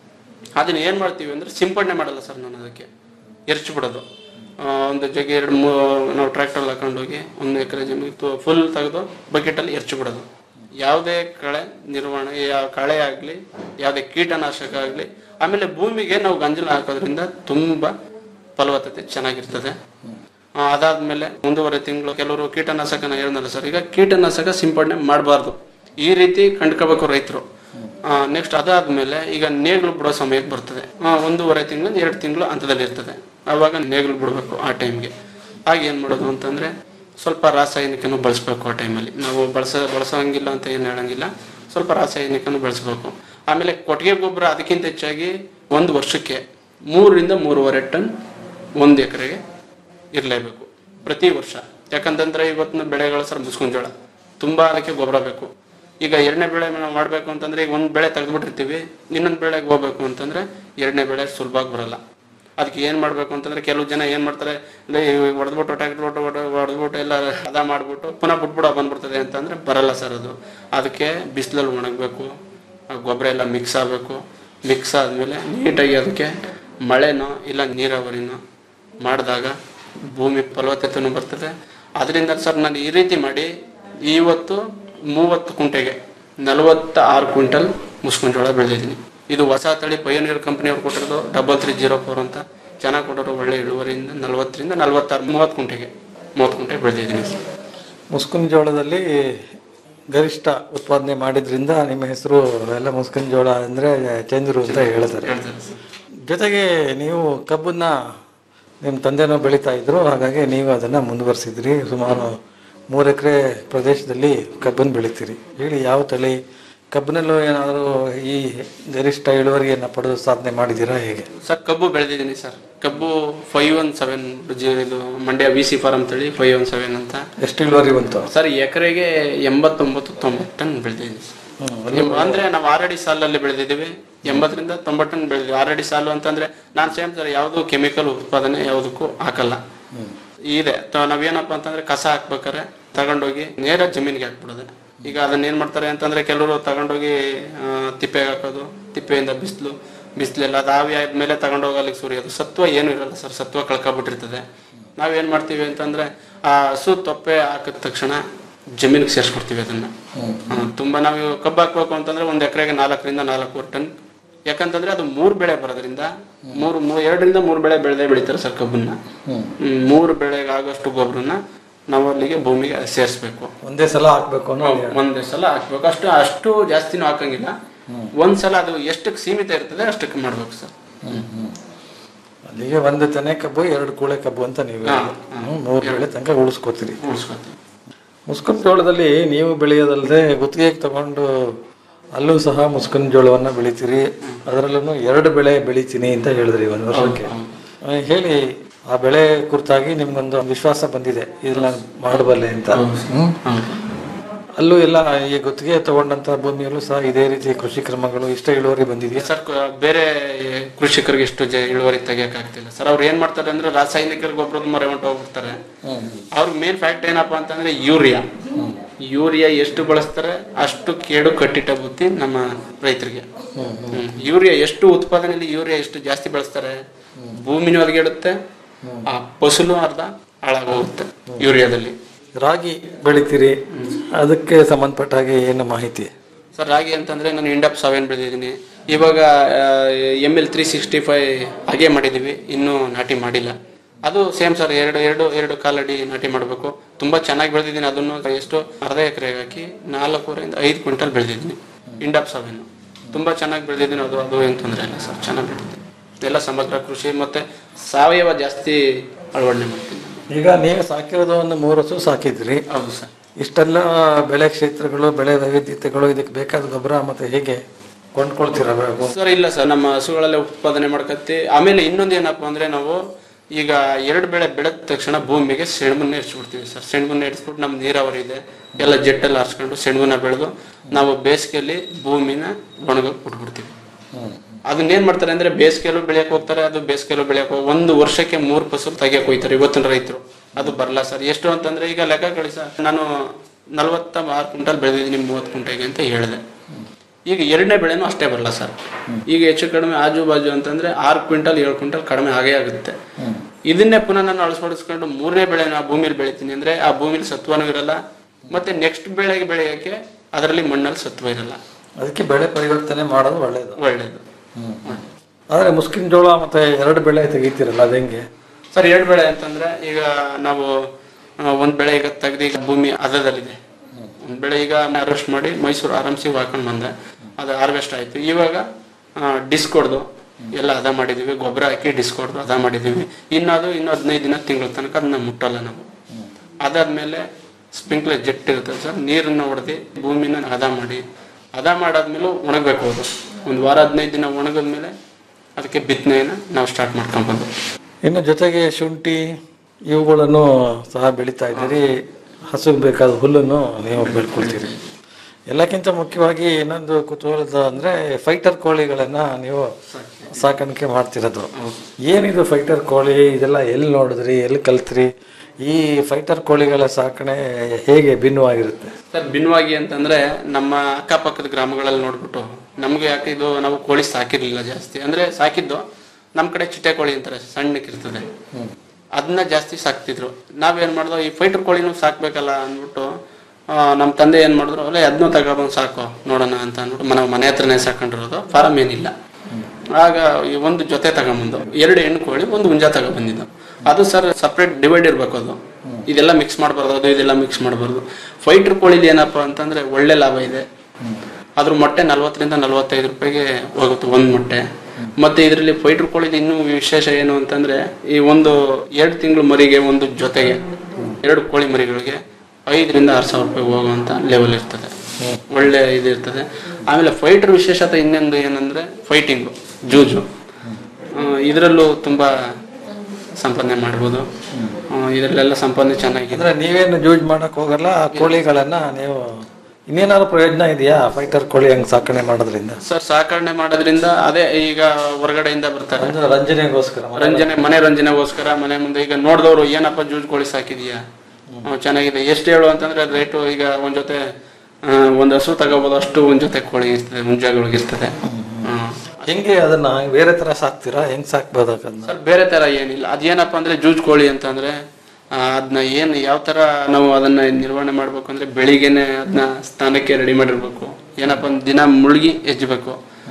ಅದನ್ನ ಏನ್ ಮಾಡ್ತೀವಿ ಅಂದ್ರೆ ಸಿಂಪಡಣೆ ಮಾಡಲ್ಲ ಸರ್ ನಾನು ಅದಕ್ಕೆ ಎರ್ಚಿ ಬಿಡೋದು ಆ, ಒಂದು ಜಗ ಎರಡು ಮೂ ನಾವು ಟ್ರ್ಯಾಕ್ಟರ್ ಹಾಕೊಂಡೋಗಿ ಒಂದು ಎಕರೆ ಜಮೀನು ಫುಲ್ ತೆಗೆದು ಬಕೆಟಲ್ಲಿ ಎರ್ಚಿ ಬಿಡೋದು ಯಾವುದೇ ಕಳೆ ನಿರ್ವಹಣೆ ಯಾವ ಕಳೆ ಆಗಲಿ ಯಾವುದೇ ಕೀಟನಾಶಕ ಆಗಲಿ ಆಮೇಲೆ ಭೂಮಿಗೆ ನಾವು ಗಂಜಲ ಹಾಕೋದ್ರಿಂದ ತುಂಬ ಫಲವತ್ತತೆ ಚೆನ್ನಾಗಿರ್ತದೆ ಆ, ಅದಾದ್ಮೇಲೆ ಒಂದೂವರೆ ತಿಂಗಳು ಕೆಲವರು ಕೀಟನಾಶಕನ ಹೇಳಿದ್ನಲ್ಲ ಸರ್ ಈಗ ಕೀಟನಾಶಕ ಸಿಂಪಡಣೆ ಮಾಡಬಾರ್ದು ಈ ರೀತಿ ಕಂಡ್ಕೋಬೇಕು ರೈತರು ನೆಕ್ಸ್ಟ್ ಅದಾದ್ಮೇಲೆ ಈಗ ನೇಗಿಲು ಬಿಡೋ ಸಮಯಕ್ಕೆ ಬರ್ತದೆ ಆ, ಒಂದೂವರೆ ತಿಂಗಳು ಎರಡು ತಿಂಗಳು ಹಂತದಲ್ಲಿ ಇರ್ತದೆ ಆವಾಗ ನೇಗಿಲು ಬಿಡಬೇಕು ಆ ಟೈಮ್ಗೆ ಆಗ ಏನು ಮಾಡೋದು ಅಂತಂದ್ರೆ ಸ್ವಲ್ಪ ರಾಸಾಯನಿಕನು ಬಳಸಬೇಕು ಆ ಟೈಮಲ್ಲಿ ನಾವು ಬಳಸ ಬಳಸೋಂಗಿಲ್ಲ ಅಂತ ಏನು ಹೇಳಂಗಿಲ್ಲ ಸ್ವಲ್ಪ ರಾಸಾಯನಿಕನು ಬಳಸಬೇಕು ಆಮೇಲೆ ಕೊಟ್ಟಿಗೆ ಗೊಬ್ಬರ ಅದಕ್ಕಿಂತ ಹೆಚ್ಚಾಗಿ ಒಂದು ವರ್ಷಕ್ಕೆ ಮೂರರಿಂದ ಮೂರುವರೆ ಟನ್ ಒಂದು ಎಕರೆಗೆ ಇರಲೇಬೇಕು ಪ್ರತಿ ವರ್ಷ ಯಾಕಂತಂದ್ರೆ ಇವತ್ತಿನ ಬೆಳೆಗಳು ಸರ್ ಮುಸ್ಕಿನ ಜೋಳ ತುಂಬಾ ಅದಕ್ಕೆ ಗೊಬ್ಬರ ಬೇಕು ಈಗ ಎರಡನೇ ಬೆಳೆ ನಾವು ಮಾಡಬೇಕು ಅಂತಂದ್ರೆ ಈಗ ಒಂದು ಬೆಳೆ ತೆಗೆದ್ಬಿಟ್ಟಿರ್ತೀವಿ ಇನ್ನೊಂದು ಬೆಳೆಗೆ ಹೋಗ್ಬೇಕು ಅಂತಂದ್ರೆ ಎರಡನೇ ಬೆಳೆ ಸುಲಭವಾಗಿ ಬರಲ್ಲ ಅದಕ್ಕೆ ಏನ್ ಮಾಡ್ಬೇಕು ಅಂತಂದ್ರೆ ಕೆಲವು ಜನ ಏನ್ ಮಾಡ್ತಾರೆ ಹೊಡೆದ್ಬಿಟ್ಟು ಟ್ಯಾಕ್ಟರ್ ಹೊಡೆದ್ಬಿಟ್ಟು ಎಲ್ಲ ಅದ ಮಾಡ್ಬಿಟ್ಟು ಪುನಃ ಬಿಟ್ಬಿಡ ಬಂದ್ಬಿಡ್ತದೆ ಅಂತಂದ್ರೆ ಬರಲ್ಲ ಸರ್ ಅದು ಅದಕ್ಕೆ ಬಿಸಿಲಲ್ಲಿ ಒಣಗಬೇಕು ಗೊಬ್ಬರ ಎಲ್ಲ ಮಿಕ್ಸ್ ಆಗಬೇಕು ಮಿಕ್ಸ್ ಆದ್ಮೇಲೆ ನೀಟಾಗಿ ಅದಕ್ಕೆ ಮಳೆನೋ ಇಲ್ಲ ನೀರಾವರಿನೋ ಮಾಡಿದಾಗ ಭೂಮಿ ಫಲವತ್ತತೆನೂ ಬರ್ತದೆ ಅದರಿಂದ ಸರ್ ನಾನು ಈ ರೀತಿ ಮಾಡಿ ಇವತ್ತು ಮೂವತ್ತು ಕುಂಟೆಗೆ ನಲವತ್ತ ಆರು ಕ್ವಿಂಟಲ್ ಮುಸ್ಕಿನ ಜೋಳ ಬೆಳೆದಿದ್ದೀನಿ ಇದು ಹೊಸ ತಳಿ ಪಯೋನಿಯರ್ ಕಂಪನಿಯವ್ರು ಕೊಟ್ಟಿರೋದು ಡಬಲ್ ತ್ರೀ ಜೀರೋ ಫೋರ್ ಅಂತ ಚೆನ್ನಾಗಿ ಕೊಟ್ಟರು ಒಳ್ಳೆ ಇಳುವರಿಯಿಂದ ನಲವತ್ತರಿಂದ ನಲವತ್ತಾರು ಮೂವತ್ತು ಕುಂಟೆಗೆ ಮೂವತ್ತು ಕುಂಟೆ ಬೆಳೆದಿದ್ದೀನಿ ಸರ್
ಮುಸ್ಕಿನ ಜೋಳದಲ್ಲಿ ಗರಿಷ್ಠ ಉತ್ಪಾದನೆ ಮಾಡಿದ್ರಿಂದ ನಿಮ್ಮ ಹೆಸರು ಎಲ್ಲ ಮುಸ್ಕಿನ ಜೋಳ ಅಂದ್ರೆ ಚಂದ್ರು ಅಂತ ಹೇಳ್ತಾರೆ ಜೊತೆಗೆ ನೀವು ಕಬ್ಬನ್ನ ನಿಮ್ಮ ತಂದೆನೂ ಬೆಳೀತಾ ಇದ್ರು ಹಾಗಾಗಿ ನೀವು ಅದನ್ನ ಮುಂದುವರಿಸಿದ್ರಿ ಸುಮಾರು ಮೂರು ಎಕರೆ ಪ್ರದೇಶದಲ್ಲಿ ಕಬ್ಬನ್ನು ಬೆಳಿತೀರಿ ಹೇಳಿ ಯಾವ ತಳಿ ಕಬ್ಬಿನಲ್ಲೂ ಏನಾದರೂ ಈ ಗರಿಷ್ಠ ಇಳುವರಿಯನ್ನು ಪಡೆದು ಸಾಧನೆ ಮಾಡಿದ್ದೀರಾ ಹೇಗೆ
ಸರ್ ಕಬ್ಬು ಬೆಳೆದಿದ್ದೀನಿ ಸರ್ ಕಬ್ಬು ಫೈವ್ ಒನ್ ಸೆವೆನ್ ಇದು ಮಂಡ್ಯ ವಿ ಸಿ ಫಾರಂ ತಳಿ ಫೈವ್ ಒನ್ ಸೆವೆನ್ ಅಂತ
ಎಷ್ಟು ಇಳುವರಿ ಬಂತು
ಸರ್ ಎಕರೆಗೆ ಎಂಬತ್ತೊಂಬತ್ತು ತೊಂಬತ್ತು ಟನ್ ಬೆಳೆದಿದ್ದೀನಿ ಸರ್ ಎಂ- ಅಂದ್ರೆ ನಾವು ಆರಡಿ ಸಾಲಲ್ಲಿ ಬೆಳೆದಿದ್ದೀವಿ ಎಂಬತ್ತರಿಂದ ತೊಂಬತ್ತು ಟನ್ ಬೆಳೆದಿದ್ದೀವಿ ಆರಡಿ ಸಾಲು ಅಂತಂದ್ರೆ ನಾನು ಸೇಮ್ ಸರ್ ಯಾವುದು ಕೆಮಿಕಲ್ ಉತ್ಪಾದನೆ ಯಾವುದಕ್ಕೂ ಹಾಕಲ್ಲ ಇದೆ ತ- ನಾವೇನಪ್ಪ ಅಂತಂದ್ರೆ ಕಸ ಹಾಕ್ಬೇಕಾರೆ ತಗೊಂಡೋಗಿ ನೇರ ಜಮೀನಿಗೆ ಹಾಕ್ಬಿಡೋದು ಈಗ ಅದನ್ನ ಏನ್ ಮಾಡ್ತಾರೆ ಅಂತಂದ್ರೆ ಕೆಲವರು ತಗೊಂಡೋಗಿ ಆ, ತಿಪ್ಪೆಗೆ ಹಾಕೋದು ತಿಪ್ಪೆಯಿಂದ ಬಿಸಿಲು ಬಿಸಿಲೆಲ್ಲ ಅದು ಆವಿ ಆದ್ಮೇಲೆ ತಗೊಂಡೋಗಿ ಅಲ್ಲಿಗೆ ಸುರಿಯೋದು ಸತ್ವ ಏನು ಇರಲ್ಲ ಸರ್ ಸತ್ವ ಕಳ್ಕೊಬಿಟ್ಟಿರ್ತದೆ ನಾವೇನ್ ಮಾಡ್ತೀವಿ ಅಂತಂದ್ರೆ ಆ ಹಸು ತೊಪ್ಪೆ ಹಾಕಿದ ತಕ್ಷಣ ಜಮೀನಿಗೆ ಸೇರಿಸ್ಬಿಡ್ತೀವಿ ಅದನ್ನ ಆ, ತುಂಬಾ ನಾವು ಇವಾಗ ಕಬ್ಬು ಹಾಕ್ಬೇಕು ಅಂತಂದ್ರೆ ಒಂದ್ ಎಕರೆಗೆ ನಾಲ್ಕರಿಂದ ನಾಲ್ಕೂವರೆ ಟನ್ ಯಾಕಂತಂದ್ರೆ ಅದು ಮೂರು ಬೆಳೆ ಬರೋದ್ರಿಂದ ಮೂರು ಮೂ- ಎರಡರಿಂದ ಮೂರು ಬೆಳೆ ಬೆಳೆದೇ ಬೆಳಿತಾರೆ ಸರ್ ಕಬ್ಬನ್ನ ಹ್ಮ್, ಮೂರು ಬೆಳೆಗೆ ಆಗೋಷ್ಟು ಗೊಬ್ಬರನ ನಾವು ಅಲ್ಲಿಗೆ ಭೂಮಿಗೆ ಸೇರಿಸ್ಬೇಕು
ಒಂದೇ ಸಲ ಹಾಕ್ಬೇಕು ಅನ್ನೋ idea.
ಒಂದೇ ಸಲ ಹಾಕ್ಬೇಕು ಅಷ್ಟು ಅಷ್ಟು ಜಾಸ್ತಿನೂ ಹಾಕಂಗಿಲ್ಲ ಒಂದ್ ಸಲ ಅದು ಎಷ್ಟಕ್ಕೆ ಸೀಮಿತ ಇರ್ತದೆ ಅಷ್ಟಕ್ಕೆ ಮಾಡ್ಬೇಕು ಸರ್
ಅಲ್ಲಿಗೆ ಒಂದು ತೆನೆ ಕಬ್ಬು ಎರಡು ಕೂಳೆ ಕಬ್ಬು ಅಂತ ನೀವು ಹೇಳಿ. ಹ್ಮ್, ಮೂರು ಬೆಳೆ ತನಕ ಉಳಿಸ್ಕೋತೀರಿ
ಉಳಿಸ್ಕೊತೀವಿ
ಮುಸ್ಕಿನ ಜೋಳದಲ್ಲಿ ನೀವು ಬೆಳೆಯೋದಲ್ಲದೆ ಗುತ್ತಿಗೆಗೆ ತಗೊಂಡು ಅಲ್ಲೂ ಸಹ ಮುಸ್ಕಿನ ಜೋಳವನ್ನ ಬೆಳಿತೀರಿ ಅದರಲ್ಲೂ ಎರಡು ಬೆಳೆ ಬೆಳಿತೀನಿ ಅಂತ ಹೇಳಿದ್ರಿ ಒಂದು ವರ್ಷಕ್ಕೆ ಆ, ಹೇಳಿ ಆ ಬೆಳೆ ಕುರಿತಾಗಿ ನಿಮ್ಗೊಂದು ವಿಶ್ವಾಸ ಬಂದಿದೆ ಇದನ್ನ ಮಾಡಬಲ್ಲೆ ಅಂತ ಹ್ಮ್? ಅಲ್ಲೂ ಎಲ್ಲ ಈ ಗುತ್ತಿಗೆ ತಗೊಂಡಂತ ಭೂಮಿಯಲ್ಲೂ ಸಹ ಇದೇ ರೀತಿ ಕೃಷಿ ಕ್ರಮಗಳು ಇಷ್ಟ ಇಳುವರಿ ಬಂದಿದೆಯಾ
ಸರ್ ಕ- ಬೇರೆ ಕೃಷಿಕರಿಗೆ ಎಷ್ಟು ಜ- ಇಳುವರಿ ತೆಗಿಯಕ್ ಆಗ್ತಿಲ್ಲ ಸರ್ ಅವ್ರು ಏನ್ ಮಾಡ್ತಾರೆ ಅಂದ್ರೆ ರಾಸಾಯನಿಕ ಗೊಬ್ಬರದ ಮೊರೆ ಹೊಂಟು ಹೋಗ್ಬಿಡ್ತಾರೆ ಅವ್ರ ಮೇನ್ ಫ್ಯಾಕ್ಟ್ ಏನಪ್ಪಾ ಅಂತಂದ್ರೆ ಯೂರಿಯಾ ಯೂರಿಯಾ ಎಷ್ಟು ಬಳಸ್ತಾರೆ ಅಷ್ಟು ಕೇಡು ಕಟ್ಟಿಟ್ಟ ಬುದ್ಧಿ ನಮ್ಮ ರೈತರಿಗೆ ಹ್ಮ್. ಯೂರಿಯಾ ಎಷ್ಟು ಉತ್ಪಾದನೆಯಲ್ಲಿ ಯೂರಿಯಾ ಎಷ್ಟು ಜಾಸ್ತಿ ಬಳಸ್ತಾರೆ ಭೂಮಿನೂ ಅದ್ಗೆಡುತ್ತೆ ಆ ಫಸಲು ಅರ್ಧ ಹಾಳಾಗೋಗುತ್ತೆ ಯೂರಿಯಾದಲ್ಲಿ
ರಾಗಿ ಬೆಳಿತೀರಿ ಅದಕ್ಕೆ ಸಂಬಂಧಪಟ್ಟ ಹಾಗೆ ಏನು ಮಾಹಿತಿ
ಸರ್ ರಾಗಿ ಅಂತಂದ್ರೆ ನಾನು ಇಂಡಪ್ ಸೆವೆನ್ ಬೆಳೆದಿದ್ದೀನಿ ಇವಾಗ M L three sixty five ಹಾಗೆ ಮಾಡಿದ್ದೀವಿ ಇನ್ನೂ ನಾಟಿ ಮಾಡಿಲ್ಲ ಅದು ಸೇಮ್ ಸರ್ ಎರಡು ಎರಡು ಎರಡು ಕಾಲಡಿ ನಾಟಿ ಮಾಡಬೇಕು ತುಂಬಾ ಚೆನ್ನಾಗಿ ಬೆಳೆದಿದ್ದೀನಿ ಅದನ್ನು ಎಷ್ಟು ಅರ್ಧ ಎಕರೆಗೆ ಹಾಕಿ ನಾಲ್ಕೂವರೆಯಿಂದ ಐದು ಕ್ವಿಂಟಲ್ ಬೆಳೆದಿದ್ದೀನಿ ಇಂಡಪ್ ಸೆವೆನ್ ತುಂಬಾ ಚೆನ್ನಾಗಿ ಬೆಳೆದಿದ್ದೀನಿ ಅದು ಅದು ಏನು ತೊಂದರೆ ಇಲ್ಲ ಸರ್ ಚೆನ್ನಾಗಿ ಬೆಳೆದಿದ್ದೀನಿ ಎಲ್ಲ ಸಮಗ್ರ ಕೃಷಿ ಮತ್ತೆ ಸಾವಯವ ಜಾಸ್ತಿ ಅಳವಡಿಕೆ ಮಾಡ್ತೀನಿ
ಈಗ ನೀವು ಸಾಕಿರೋದು ಒಂದು ಮೂರು ಹಸು ಸಾಕಿದ್ರಿ
ಹೌದು ಸರ್
ಇಷ್ಟೆಲ್ಲ ಬೆಳೆ ಕ್ಷೇತ್ರಗಳು ಬೆಳೆ ವೈವಿಧ್ಯತೆಗಳು ಇದಕ್ಕೆ ಬೇಕಾದ ಗೊಬ್ಬರ ಮತ್ತೆ ಹೇಗೆ ಕೊಂಡ್ಕೊಳ್ತೀರಾ ಬೆಳೆಗೂ?
ಸರ್ ಇಲ್ಲ ಸರ್ ನಮ್ಮ ಹಸುಗಳಲ್ಲೇ ಉತ್ಪಾದನೆ ಮಾಡ್ಕತ್ತಿ ಆಮೇಲೆ ಇನ್ನೊಂದು ಏನಪ್ಪ ಅಂದ್ರೆ ನಾವು ಈಗ ಎರಡು ಬೆಳೆ ಬೆಳೆದ ತಕ್ಷಣ ಭೂಮಿಗೆ ಸೆಣಬನ್ನ ಇರಿಸ್ಬಿಡ್ತೀವಿ ಸರ್ ಸೆಣಬನ್ನ ಇರಿಸ್ಬಿಟ್ಟು ನಮ್ದು ನೀರಾವರಿ ಇದೆ ಎಲ್ಲ ಜೆಟ್ಟೆಲ್ಲ ಹಾರಿಸ್ಕೊಂಡು ಸೆಣಬನ್ನ ಬೆಳೆದು ನಾವು ಬೇಸಿಗೆಯಲ್ಲಿ ಭೂಮಿನ ಒಣಗಕ್ಕೆ ಬಿಟ್ಬಿಡ್ತೀವಿ ಅದನ್ನೇನ್ ಮಾಡ್ತಾರೆ ಅಂದ್ರೆ ಬೇಸಿಗೆಯಲ್ಲೂ ಬೆಳೆಯಕ್ ಹೋಗ್ತಾರೆ ಅದು ಬೇಸಿಗೆಯಲ್ಲೂ ಬೆಳೆಯಕ್ ಹೋಗ್ ಒಂದು ವರ್ಷಕ್ಕೆ ಮೂರು ಫಸಲು ತೆಗಿಯಕ್ ಹೋಗ್ತಾರೆ ಇವತ್ತಿನ ರೈತರು ಅದು ಬರಲ್ಲ ಸರ್ ಎಷ್ಟು ಅಂತಂದ್ರೆ ಈಗ ಲೆಕ್ಕ ಕಳಿ ಸರ್ ನಾನು ನಲವತ್ತ ಆರು ಕ್ವಿಂಟಲ್ ಬೆಳೆದಿದ್ದೀನಿ ಮೂವತ್ತು ಕ್ವಿಂಟಲ್ಗೆ ಅಂತ ಹೇಳಿದೆ ಈಗ ಎರಡನೇ ಬೆಳೆನೂ ಅಷ್ಟೇ ಬರಲ್ಲ ಸರ್ ಈಗ ಹೆಚ್ಚು ಕಡಿಮೆ ಆಜು ಬಾಜು ಅಂತಂದ್ರೆ ಆರು ಕ್ವಿಂಟಲ್ ಏಳು ಕ್ವಿಂಟಲ್ ಕಡಿಮೆ ಆಗೇ ಆಗುತ್ತೆ ಇದನ್ನೇ ಪುನಃ ನಾನು ಅಳವಡಿಸ್ಕೊಂಡು ಮೂರನೇ ಬೆಳೆ ಆ ಭೂಮಿಲಿ ಬೆಳಿತೀನಿ ಅಂದ್ರೆ ಆ ಭೂಮಿಲಿ ಸತ್ವನೂ ಇರಲ್ಲ ಮತ್ತೆ ನೆಕ್ಸ್ಟ್ ಬೆಳೆಗೆ ಬೆಳೆಯಕ್ಕೆ ಅದರಲ್ಲಿ ಮಣ್ಣಲ್ಲಿ ಸತ್ವ ಇರಲ್ಲ
ಅದಕ್ಕೆ ಬೆಳೆ ಪರಿವರ್ತನೆ ಮಾಡೋದು ಒಳ್ಳೇದು
ಒಳ್ಳೇದು
ಆದ್ರೆ ಮುಸ್ಕಿನ ಜೋಳ ಮತ್ತೆ ಎರಡು ಬೆಳೆ ತೆಗಿತೀರಲ್ಲ ಅದು ಹೆಂಗೆ
ಸರ್ ಎರಡು ಬೆಳೆ ಅಂತಂದ್ರೆ ಈಗ ನಾವು ಆ, ಒಂದ್ ಬೆಳೆ ಈಗ ತೆಗ್ದು ಈಗ ಭೂಮಿ ಅದರದಲ್ಲಿದೆ ಒಂದ್ ಬೆಳೆ ಈಗ ಹಾರ್ವೆಸ್ಟ್ ಮಾಡಿ ಮೈಸೂರು ಆರಾಮ್ಸಿ ಹಾಕೊಂಡು ಬಂದೆ ಅದು ಹಾರ್ವೆಸ್ಟ್ ಆಯ್ತು ಇವಾಗ ಡಿಸ್ಕ್ ಹೊಡೆದು ಎಲ್ಲ ಅದ ಮಾಡಿದೀವಿ ಗೊಬ್ಬರ ಹಾಕಿ ಡಿಸ್ಕ್ ಹೊಡೆದು ಅದ ಮಾಡಿದೀವಿ ಇನ್ನು ಅದು ಇನ್ನು ಹದಿನೈದು ದಿನ ತಿಂಗಳ ತನಕ ಅದನ್ನ ಮುಟ್ಟಲ್ಲ ನಾವು ಅದಾದ್ಮೇಲೆ ಸ್ಪ್ರಿಂಕ್ಲರ್ ಜೆಟ್ ಇರುತ್ತೆ ಸರ್ ನೀರನ್ನ ಹೊಡೆದು ಭೂಮಿನ ಹದ ಮಾಡಿ ಹದ ಮಾಡಾದ್ಮೇಲೆ ಒಣಗಬೇಕು ಅದು ಒಂದು ವಾರ ಹದಿನೈದು ದಿನ ಒಣಗಿದ್ಮೇಲೆ ಅದಕ್ಕೆ ಬಿತ್ತನೆಯನ್ನ ನಾವು ಸ್ಟಾರ್ಟ್ ಮಾಡ್ಕೊಂಬೋದು
ಇನ್ನು ಜೊತೆಗೆ ಶುಂಠಿ ಇವುಗಳನ್ನು ಸಹ ಬೆಳೀತಾ ಇದ್ದೀರಿ ಹಸುಗೆ ಬೇಕಾದ ಹುಲ್ಲನ್ನು ನೀವು ಬೆಳ್ಕೊಳ್ತೀರಿ ಎಲ್ಲಕ್ಕಿಂತ ಮುಖ್ಯವಾಗಿ ಇನ್ನೊಂದು ಕುತೂಹಲದ ಅಂದ್ರೆ ಫೈಟರ್ ಕೋಳಿಗಳನ್ನ ನೀವು ಸಾಕಾಣಿಕೆ ಮಾಡ್ತಿರೋದು ಏನಿದು ಫೈಟರ್ ಕೋಳಿ ಇದೆಲ್ಲ ಎಲ್ಲಿ ನೋಡಿದ್ರಿ ಎಲ್ಲಿ ಕಲ್ತ್ರಿ ಈ ಫೈಟರ್ ಕೋಳಿಗಳ ಸಾಕಣೆ ಹೇಗೆ ಭಿನ್ನವಾಗಿರುತ್ತೆ
ಸರ್ ಭಿನ್ನವಾಗಿ ಅಂತಂದ್ರೆ ನಮ್ಮ ಅಕ್ಕಪಕ್ಕದ ಗ್ರಾಮಗಳಲ್ಲಿ ನೋಡ್ಬಿಟ್ಟು ನಮ್ಗೆ ಯಾಕೆ ಇದು ನಾವು ಕೋಳಿ ಸಾಕಿರ್ಲಿಲ್ಲ ಜಾಸ್ತಿ ಅಂದ್ರೆ ಸಾಕಿದ್ದು ನಮ್ ಕಡೆ ಚಿಟ್ಟೆ ಕೋಳಿ ಅಂತಾರೆ ಸಣ್ಣಕ್ಕಿರ್ತದೆ ಅದನ್ನ ಜಾಸ್ತಿ ಸಾಕ್ತಿದ್ರು ನಾವೇನ್ ಮಾಡ್ದೋ ಈ ಫೈಟರ್ ಕೋಳಿನೂ ಸಾಕ್ಬೇಕಲ್ಲ ಅಂದ್ಬಿಟ್ಟು ಆ, ನಮ್ಮ ತಂದೆ ಏನ್ ಮಾಡಿದ್ರು ಅಲ್ಲೇ ಅದನ್ನೂ ತಗೊಬಂದು ಸಾಕು ನೋಡೋಣ ಅಂತ ಅಂದ್ಬಿಟ್ಟು ಮನೆ ಮನೆ ಹತ್ರನೇ ಸಾಕೊಂಡಿರೋದು ಫಾರಂ ಏನಿಲ್ಲ ಆಗ ಈ ಒಂದು ಜೊತೆ ತಗೊಂಬಂದು ಎರಡು ಹೆಣ್ಣು ಕೋಳಿ ಒಂದು ಹುಂಜ ತಗೊಬಂದಿದ್ದು ಅದು ಸರ್ ಸಪ್ರೇಟ್ ಡಿವೈಡ್ ಇರ್ಬೇಕು ಅದು ಇದೆಲ್ಲ ಮಿಕ್ಸ್ ಮಾಡಬಾರ್ದು ಅದು ಇದೆಲ್ಲ ಮಿಕ್ಸ್ ಮಾಡಬಾರ್ದು ಫೈಟರ್ ಕೋಳಿಲಿ ಏನಪ್ಪಾ ಅಂತಂದ್ರೆ ಒಳ್ಳೆ ಲಾಭ ಇದೆ ಅದ್ರ ಮೊಟ್ಟೆ ನಲ್ವತ್ತರಿಂದ ನಲವತ್ತೈದು ರೂಪಾಯಿಗೆ ಹೋಗುತ್ತೆ ಒಂದ್ ಮೊಟ್ಟೆ ಮತ್ತೆ ಇದರಲ್ಲಿ ಫೈಟರ್ ಕೋಳಿದು ಇನ್ನೂ ವಿಶೇಷ ಏನು ಅಂತಂದ್ರೆ ಈ ಒಂದು ಎರಡು ತಿಂಗಳು ಮರಿಗೆ ಒಂದು ಜೊತೆಗೆ ಎರಡು ಕೋಳಿ ಮರಿಗಳಿಗೆ ಐದರಿಂದ ಆರು ಸಾವಿರ ರೂಪಾಯಿ ಹೋಗುವಂತ ಲೆವೆಲ್ ಇರ್ತದೆ ಒಳ್ಳೆ ಇದು ಇರ್ತದೆ ಆಮೇಲೆ ಫೈಟರ್ ವಿಶೇಷತೆ ಇನ್ನೊಂದು ಏನಂದ್ರೆ ಫೈಟಿಂಗು ಜೂಜು ಇದರಲ್ಲೂ ತುಂಬಾ ಸಂಪಾದನೆ ಮಾಡ್ಬೋದು ಆ, ಇದರಲ್ಲೆಲ್ಲ ಸಂಪಾದನೆ ಚೆನ್ನಾಗಿದೆ
ಅಂದ್ರೆ ನೀವೇನು ಯೂಸ್ ಮಾಡಕ್ ಹೋಗಲ್ಲ ಆ ಕೋಳಿಗಳನ್ನ ನೀವು ಇನ್ನೇನಾದ್ರು ಪ್ರಯೋಜನ ಇದೆಯಾ ಫೈಟರ್ ಕೋಳಿ ಹಂಗ್ ಸಾಕಣೆ ಮಾಡೋದ್ರಿಂದ
ಸರ್ ಸಾಕಣೆ ಮಾಡೋದ್ರಿಂದ ಅದೇ ಈಗ ಹೊರಗಡೆಯಿಂದ ಬರ್ತಾರೆ
ಅಂದ್ರೆ ರಂಜನೆಗೋಸ್ಕರ
ರಂಜನೆ ಮನೆ ರಂಜನೆಗೋಸ್ಕರ ಮನೆ ಮುಂದೆ ಈಗ ನೋಡಿದವರು ಏನಪ್ಪ ಜೂಜ್ ಕೋಳಿ ಸಾಕಿದೀಯಾ ಹ್ಮ್, ಚೆನ್ನಾಗಿದೆ ಎಷ್ಟು ಹೇಳು ಅಂತಂದ್ರೆ ರೇಟು ಈಗ ಒಂದ್ ಜೊತೆ ಆ, ಒಂದ್ ಹಸು ತಗೋಬಹುದು ಅಷ್ಟು ಒಂದ್ ಜೊತೆ ಕೋಳಿ ಇರ್ತದೆ ಮುಂಜಾಗಳಿಗೆ ಇರ್ತದೆ ಹ್ಮ್.
ಹೆಂಗೆ ಅದನ್ನ ಬೇರೆ ತರ ಸಾಕ್ತೀರಾ ಹೆಂಗ್ ಸಾಕ್ಬೋದು ಅದನ್ನ
ಸರ್ ಬೇರೆ ತರ ಏನಿಲ್ಲ ಅದೇನಪ್ಪ ಅಂದ್ರೆ ಜೂಜ್ ಕೋಳಿ ಅಂತಂದ್ರೆ ಆ, ಅದನ್ನ ಏನ್ ಯಾವ ತರ ನಾವು ಅದನ್ನ ನಿರ್ವಹಣೆ ಮಾಡ್ಬೇಕು ಅಂದ್ರೆ ಬೆಳಿಗ್ಗೆನೆ ಅದನ್ನ ಸ್ನಾನಕ್ಕೆ ರೆಡಿ ಮಾಡಿರ್ಬೇಕು ಏನಪ್ಪ ಅಂದ್ರೆ ದಿನ ಮುಳುಗಿ ಎಜ್ಜಬೇಕು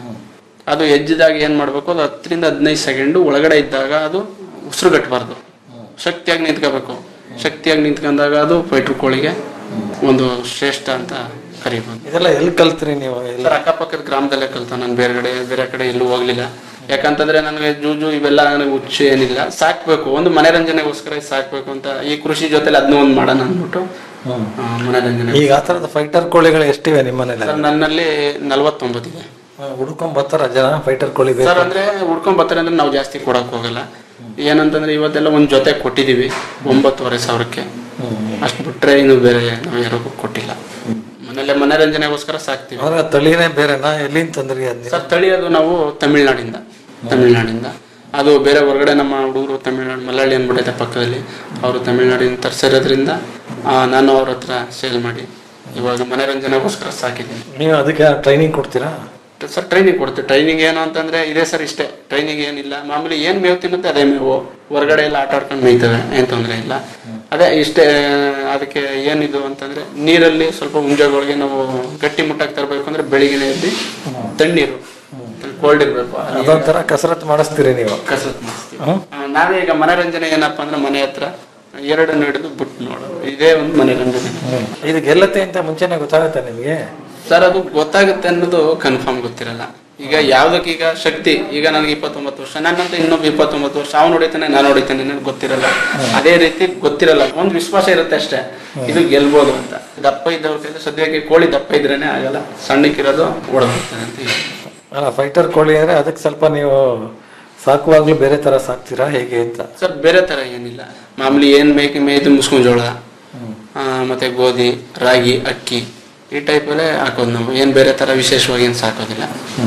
ಅದು ಎಜ್ಜಿದಾಗ ಏನ್ ಮಾಡ್ಬೇಕು ಅದು ಹತ್ತರಿಂದ ಹದಿನೈದು ಸೆಕೆಂಡ್ ಒಳಗಡೆ ಇದ್ದಾಗ ಅದು ಉಸಿರುಗಟ್ಟಬಾರ್ದು ಶಕ್ತಿಯಾಗಿ ನಿಂತ್ಕೋಬೇಕು ಶಕ್ತಿಯಾಗಿ ನಿಂತ್ಕೊಂಡಾಗ ಅದು ಫೈಟ್ರ್ ಕೋಳಿಗೆ ಒಂದು ಶ್ರೇಷ್ಠ ಅಂತ ಕರಿಬೋದು
ಇದೆಲ್ಲ ಎಲ್ಲಿ ಕಲ್ತ್ರಿ ನೀವು ಎಲ್ಲ
ಸರ್ ಅಕ್ಕಪಕ್ಕದ ಗ್ರಾಮದಲ್ಲೇ ಕಲ್ತ ನಾನು ಬೇರೆ ಕಡೆ ಬೇರೆ ಕಡೆ ಎಲ್ಲೂ ಹೋಗ್ಲಿಲ್ಲ ಯಾಕಂತಂದ್ರೆ ನನಗೆ ಜೂಜು ಇವೆಲ್ಲ ನನಗೆ ಹುಚ್ಚು ಏನಿಲ್ಲ ಸಾಕ್ಬೇಕು ಒಂದು ಮನರಂಜನೆಗೋಸ್ಕರ ಇದ್ ಸಾಕ್ಬೇಕು ಅಂತ ಈ ಕೃಷಿ ಜೊತೆಲಿ ಅದನ್ನ ಒಂದು ಮಾಡೋಣ ಅಂದ್ಬಿಟ್ಟು ಆ, ಮನರಂಜನೆ
ಈಗ ಆ ತರದ ಫೈಟರ್ ಕೋಳಿಗಳು ಎಷ್ಟಿವೆ ನಿಮ್ಮ ಮನೇಲಿ
ಸರ್ ನನ್ನಲ್ಲಿ ನಲವತ್ತೊಂಬತ್ತಿದೆ
ಹುಡ್ಕೊಂಡ್ ಬರ್ತಾರ ಜನ ಫೈಟರ್ ಕೋಳಿ ಬೇಕು
ಸರ್ ಅಂದ್ರೆ ಹುಡ್ಕೊಂಡ್ ಬರ್ತಾರೆ ಅಂದ್ರೆ ನಾವು ಜಾಸ್ತಿ ಕೊಡಕ್ ಹೋಗಲ್ಲ ಏನಂತಂದ್ರೆ ಇವತ್ತೆಲ್ಲ ಒಂದ್ ಜೊತೆ ಕೊಟ್ಟಿದೀವಿ ಒಂಬತ್ತುವರೆ ಸಾವಿರಕ್ಕೆ ಅಷ್ಟು ಬಿಟ್ರೆ ಇನ್ನು ಬೇರೆ ನಾವು ಯಾರಿಗೂ ಕೊಟ್ಟಿಲ್ಲ ಮನೇಲೆ ಮನರಂಜನೆಗೋಸ್ಕರ ಸಾಕ್ತಿವಿ
ಅಂದ್ರೆ ತಳಿನೇ ಬೇರೆನಾ ಎಲ್ಲಿಂದ ತಂದ್ರಿ ಅದ್ನ
ಸರ್ ತಳಿ ಅದು ನಾವು ತಮಿಳ್ನಾಡಿಂದ ತಮಿಳ್ನಾಡಿಂದ ಅದು ಬೇರೆ ಹೊರಗಡೆ ನಮ್ಮ ಹುಡುಗರು ತಮಿಳ್ನಾಡು ಮಲಯಾಳಿ ಅಂದ್ಬಿಟ್ಟೈತೆ ಪಕ್ಕದಲ್ಲಿ ಅವರು ತಮಿಳ್ನಾಡಿಂದ ತರಿಸಿರೋದ್ರಿಂದ ನಾನು ಅವ್ರ ಹತ್ರ ಸೇಲ್ ಮಾಡಿ ಇವಾಗ ಮನೋರಂಜನೆಗೋಸ್ಕರ ಸಾಕಿದ್ದೀನಿ
ನೀವು ಅದಕ್ಕೆ ಟ್ರೈನಿಂಗ್ ಕೊಡ್ತೀರಾ
ಸರ್ ಟ್ರೈನಿಂಗ್ ಕೊಡ್ತೀವಿ ಟ್ರೈನಿಂಗ್ ಏನು ಅಂತಂದ್ರೆ ಇದೇ ಸರ್ ಇಷ್ಟೇ ಟ್ರೈನಿಂಗ್ ಏನಿಲ್ಲ ಮಾಮೂಲಿ ಏನ್ ಮೇವು ತಿನ್ನುತ್ತೆ ಅದೇ ಮೇವು ಹೊರಗಡೆ ಎಲ್ಲ ಆಟ ಆಡ್ಕೊಂಡು ಮೇಯ್ತವೆ ಏನ್ ತೊಂದರೆ ಇಲ್ಲ ಅದೇ ಇಷ್ಟೇ ಅದಕ್ಕೆ ಏನಿದು ಅಂತಂದ್ರೆ ನೀರಲ್ಲಿ ಸ್ವಲ್ಪ ಮುಂಜಾಗಳಿಗೆ ನಾವು ಗಟ್ಟಿ ಮುಟ್ಟಾಗಿ ತರಬೇಕು ಅಂದ್ರೆ ಬೆಳಿಗ್ಗೆ ಎದ್ದು ತಣ್ಣೀರು ಕೋಲ್ಡ್ ಇರಬೇಕು
ಅದೊಂಥರ ಕಸರತ್ತು ಮಾಡಿಸ್ತೀರಿ ನೀವು
ಕಸರತ್ ಮಾಡಿಸ್ತೀವಿ ಆ, ನಾವೇ ಈಗ ಮನೋರಂಜನೆ ಏನಪ್ಪಾ ಅಂದ್ರೆ ಮನೆ ಹತ್ರ ಎರಡನ್ನು ಹಿಡಿದು ಬಿಟ್ಟು ನೋಡೋದು ಇದೇ ಒಂದು ಮನೋರಂಜನೆ
ಇದು ಗೆಲ್ಲತ್ತೆ ಅಂತ ಮುಂಚೆನೆ ಗೊತ್ತಾಗುತ್ತೆ ನಿಮಗೆ
ಸರ್ ಅದು ಗೊತ್ತಾಗುತ್ತೆ ಅನ್ನೋದು ಕನ್ಫರ್ಮ್ ಗೊತ್ತಿರಲ್ಲ ಈಗ ಯಾವ್ದಕ್ಕೆ ಈಗ ಶಕ್ತಿ ಈಗ ನನಗೆ ಇಪ್ಪತ್ತೊಂಬತ್ತು ವರ್ಷ ನನ್ನಂತ ಇನ್ನೊಬ್ಬ ಇಪ್ಪತ್ತೊಂಬತ್ತು ವರ್ಷ ಅವ್ನು ಹೊಡಿತಾನೆ ನಾನು ಹೊಡಿತಾನೆ ನನಗೆ ಗೊತ್ತಿರಲ್ಲ ಅದೇ ರೀತಿ ಗೊತ್ತಿರಲ್ಲ ಒಂದು ವಿಶ್ವಾಸ ಇರುತ್ತೆ ಅಷ್ಟೇ ಇದು ಗೆಲ್ಬೋದು ಅಂತ ದಪ್ಪ ಇದ್ದವ್ರ ಕೈಲಿ ಸದ್ಯಕ್ಕೆ ಕೋಳಿ ದಪ್ಪ ಇದ್ರೇನೆ ಆಗಲ್ಲ ಸಣ್ಣಕ್ಕಿರೋದು ಓಡೋಗ್ತದೆ ಅಂತ ಹೇಳಿ
ಅಲ್ಲ ಫೈಟರ್ ಕೋಳಿ ಅಂದ್ರೆ ಅದಕ್ಕೆ ಸ್ವಲ್ಪ ನೀವು ಸಾಕುವಾಗ್ಲೂ ಬೇರೆ ತರ ಸಾಕ್ತೀರಾ ಹೇಗೆ ಅಂತ
ಸರ್ ಬೇರೆ ತರ ಏನಿಲ್ಲ ಮಾಮೂಲಿ ಏನ್ ಮೇಯ್ಕೆ ಮೇಯ್ದು ಮುಸ್ಕೊಂಡ್ ಜೋಳ ಆ, ಮತ್ತೆ ಗೋಧಿ ರಾಗಿ ಅಕ್ಕಿ ಈ ಟೈಪಲ್ಲೇ ಹಾಕೋದು ನಾವು ಏನ್ ಬೇರೆ ತರ ವಿಶೇಷವಾಗಿ ಏನು ಸಾಕೋದಿಲ್ಲ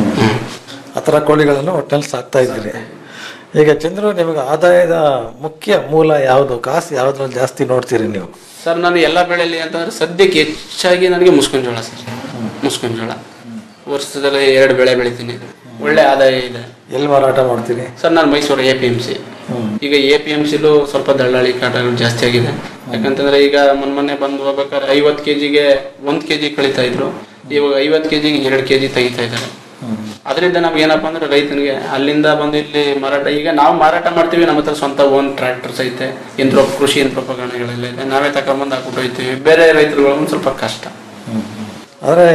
ಆ ಥರ ಕೋಳಿಗಳನ್ನು ಒಟ್ಟಿನಲ್ಲಿ ಸಾಕ್ತಾ ಇದ್ದೀರಿ ಈಗ ಚಂದ್ರು ನಿಮಗೆ ಆದಾಯದ ಮುಖ್ಯ ಮೂಲ ಯಾವುದು ಕಾಸು ಯಾವ್ದ್ರಲ್ಲಿ ಜಾಸ್ತಿ ನೋಡ್ತೀರಿ ನೀವು
ಸರ್ ನಾನು ಎಲ್ಲ ಬೆಳೆಯಲ್ಲಿ ಅಂತಂದ್ರೆ ಸದ್ಯಕ್ಕೆ ಹೆಚ್ಚಾಗಿ ನನಗೆ ಮುಸ್ಕಿನ ಜೋಳ ಸರ್ ಮುಸ್ಕಿನ ಜೋಳ ವರ್ಷದಲ್ಲಿ ಎರಡು ಬೆಳೆ ಬೆಳಿತೀನಿ ಒಳ್ಳೆ ಆದಾಯ ಇದೆ
ಎಲ್ಲಿ ಮಾರಾಟ ಮಾಡ್ತೀರಿ
ಸರ್ ನಾನು Mysuru A P M C ಈಗ ಎ ಪಿ ಎಂ ಸಿಲು ಸ್ವಲ್ಪ ದಳ್ಳಾಳಿ ಕಾಟಗಳು ಜಾಸ್ತಿ ಆಗಿದೆ ಯಾಕಂತಂದ್ರೆ ಈಗ ಮೊನ್ನೆ ಮೊನ್ನೆ ಬಂದು ಹೋಗ್ಬೇಕಾದ್ರೆ ಐವತ್ತು ಕೆ ಜಿಗೆ ಒಂದು ಕೆ ಜಿ ಕಳೀತಾ ಇದ್ರು ಇವಾಗ ಐವತ್ತು ಕೆ ಜಿಗೆ ಎರಡು ಕೆ ಜಿ ತೆಗಿತಾ ಇದ್ದಾರೆ ಅದರಿಂದ ನಮ್ಗೆ ಏನಪ್ಪಾ ಅಂದ್ರೆ ರೈತನಿಗೆ ಅಲ್ಲಿಂದ ಬಂದು ಇಲ್ಲಿ ಮಾರಾಟ ಈಗ ನಾವು ಮಾರಾಟ ಮಾಡ್ತೀವಿ ನಮ್ಮ ಹತ್ರ ಸ್ವಂತ ಓನ್ ಟ್ರ್ಯಾಕ್ಟರ್ಸ್ ಐತೆ ಯಂತ್ರ ಕೃಷಿ ಯಂತ್ರೋಪಕರಣಗಳೆಲ್ಲ ಇದೆ ನಾವೇ ತಗೊಂಬಂದು ಹಾಕ್ಬಿಟ್ಟು ಹೋಯ್ತೀವಿ ಬೇರೆ ರೈತರುಗಳು ಒಂದು ಸ್ವಲ್ಪ ಕಷ್ಟ
ಆದರೆ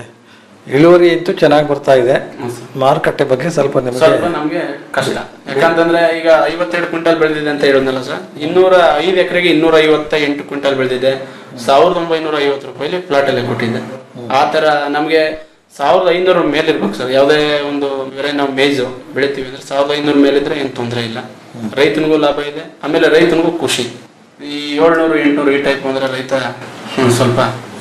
ಇಳುವರಿ ಅಂತೂ ಚೆನ್ನಾಗಿ ಬರ್ತಾ ಇದೆ ಮಾರುಕಟ್ಟೆ ಬಗ್ಗೆ ಸ್ವಲ್ಪ ನಿಮಗೆ
ಸ್ವಲ್ಪ ನಮ್ಗೆ ಕಷ್ಟ ಯಾಕಂತಂದ್ರೆ ಈಗ ಐವತ್ತೆರಡು ಕ್ವಿಂಟಲ್ ಬೆಳೆದಿದೆ ಅಂತ ಹೇಳಿದ್ನಲ್ಲ ಸರ್ ಇನ್ನೂರ ಐದು ಎಕರೆಗೆ ಇನ್ನೂರ ಐವತ್ತ ಎಂಟು ಕ್ವಿಂಟಲ್ ಬೆಳೆದಿದೆ ಸಾವಿರದ ಒಂಬೈನೂರ ಐವತ್ತು ರೂಪಾಯಿಲಿ ಪ್ಲಾಟ್ ಎಲ್ಲ ಕೊಟ್ಟಿದೆ ಆ ತರ ನಮ್ಗೆ ಸಾವಿರದ ಐನೂರ ಮೇಲೆ ಇರ್ಬೇಕು ಸರ್ ಯಾವುದೇ ಒಂದು ಬೇರೆ ನಾವು ಮೇಜು ಬೆಳಿತೀವಿ ಅಂದ್ರೆ ಸಾವಿರದ ಐನೂರ ಮೇಲಿದ್ರೆ ಏನು ತೊಂದರೆ ಇಲ್ಲ ರೈತನಿಗೂ ಲಾಭ ಇದೆ ಆಮೇಲೆ ರೈತನಿಗೂ ಖುಷಿ ಈ ಏಳ್ನೂರು ಎಂಟ್ನೂರು ಈ ಟೈಪ್ ಅಂದ್ರೆ ರೈತ ಹ್ಮ್, ಸ್ವಲ್ಪ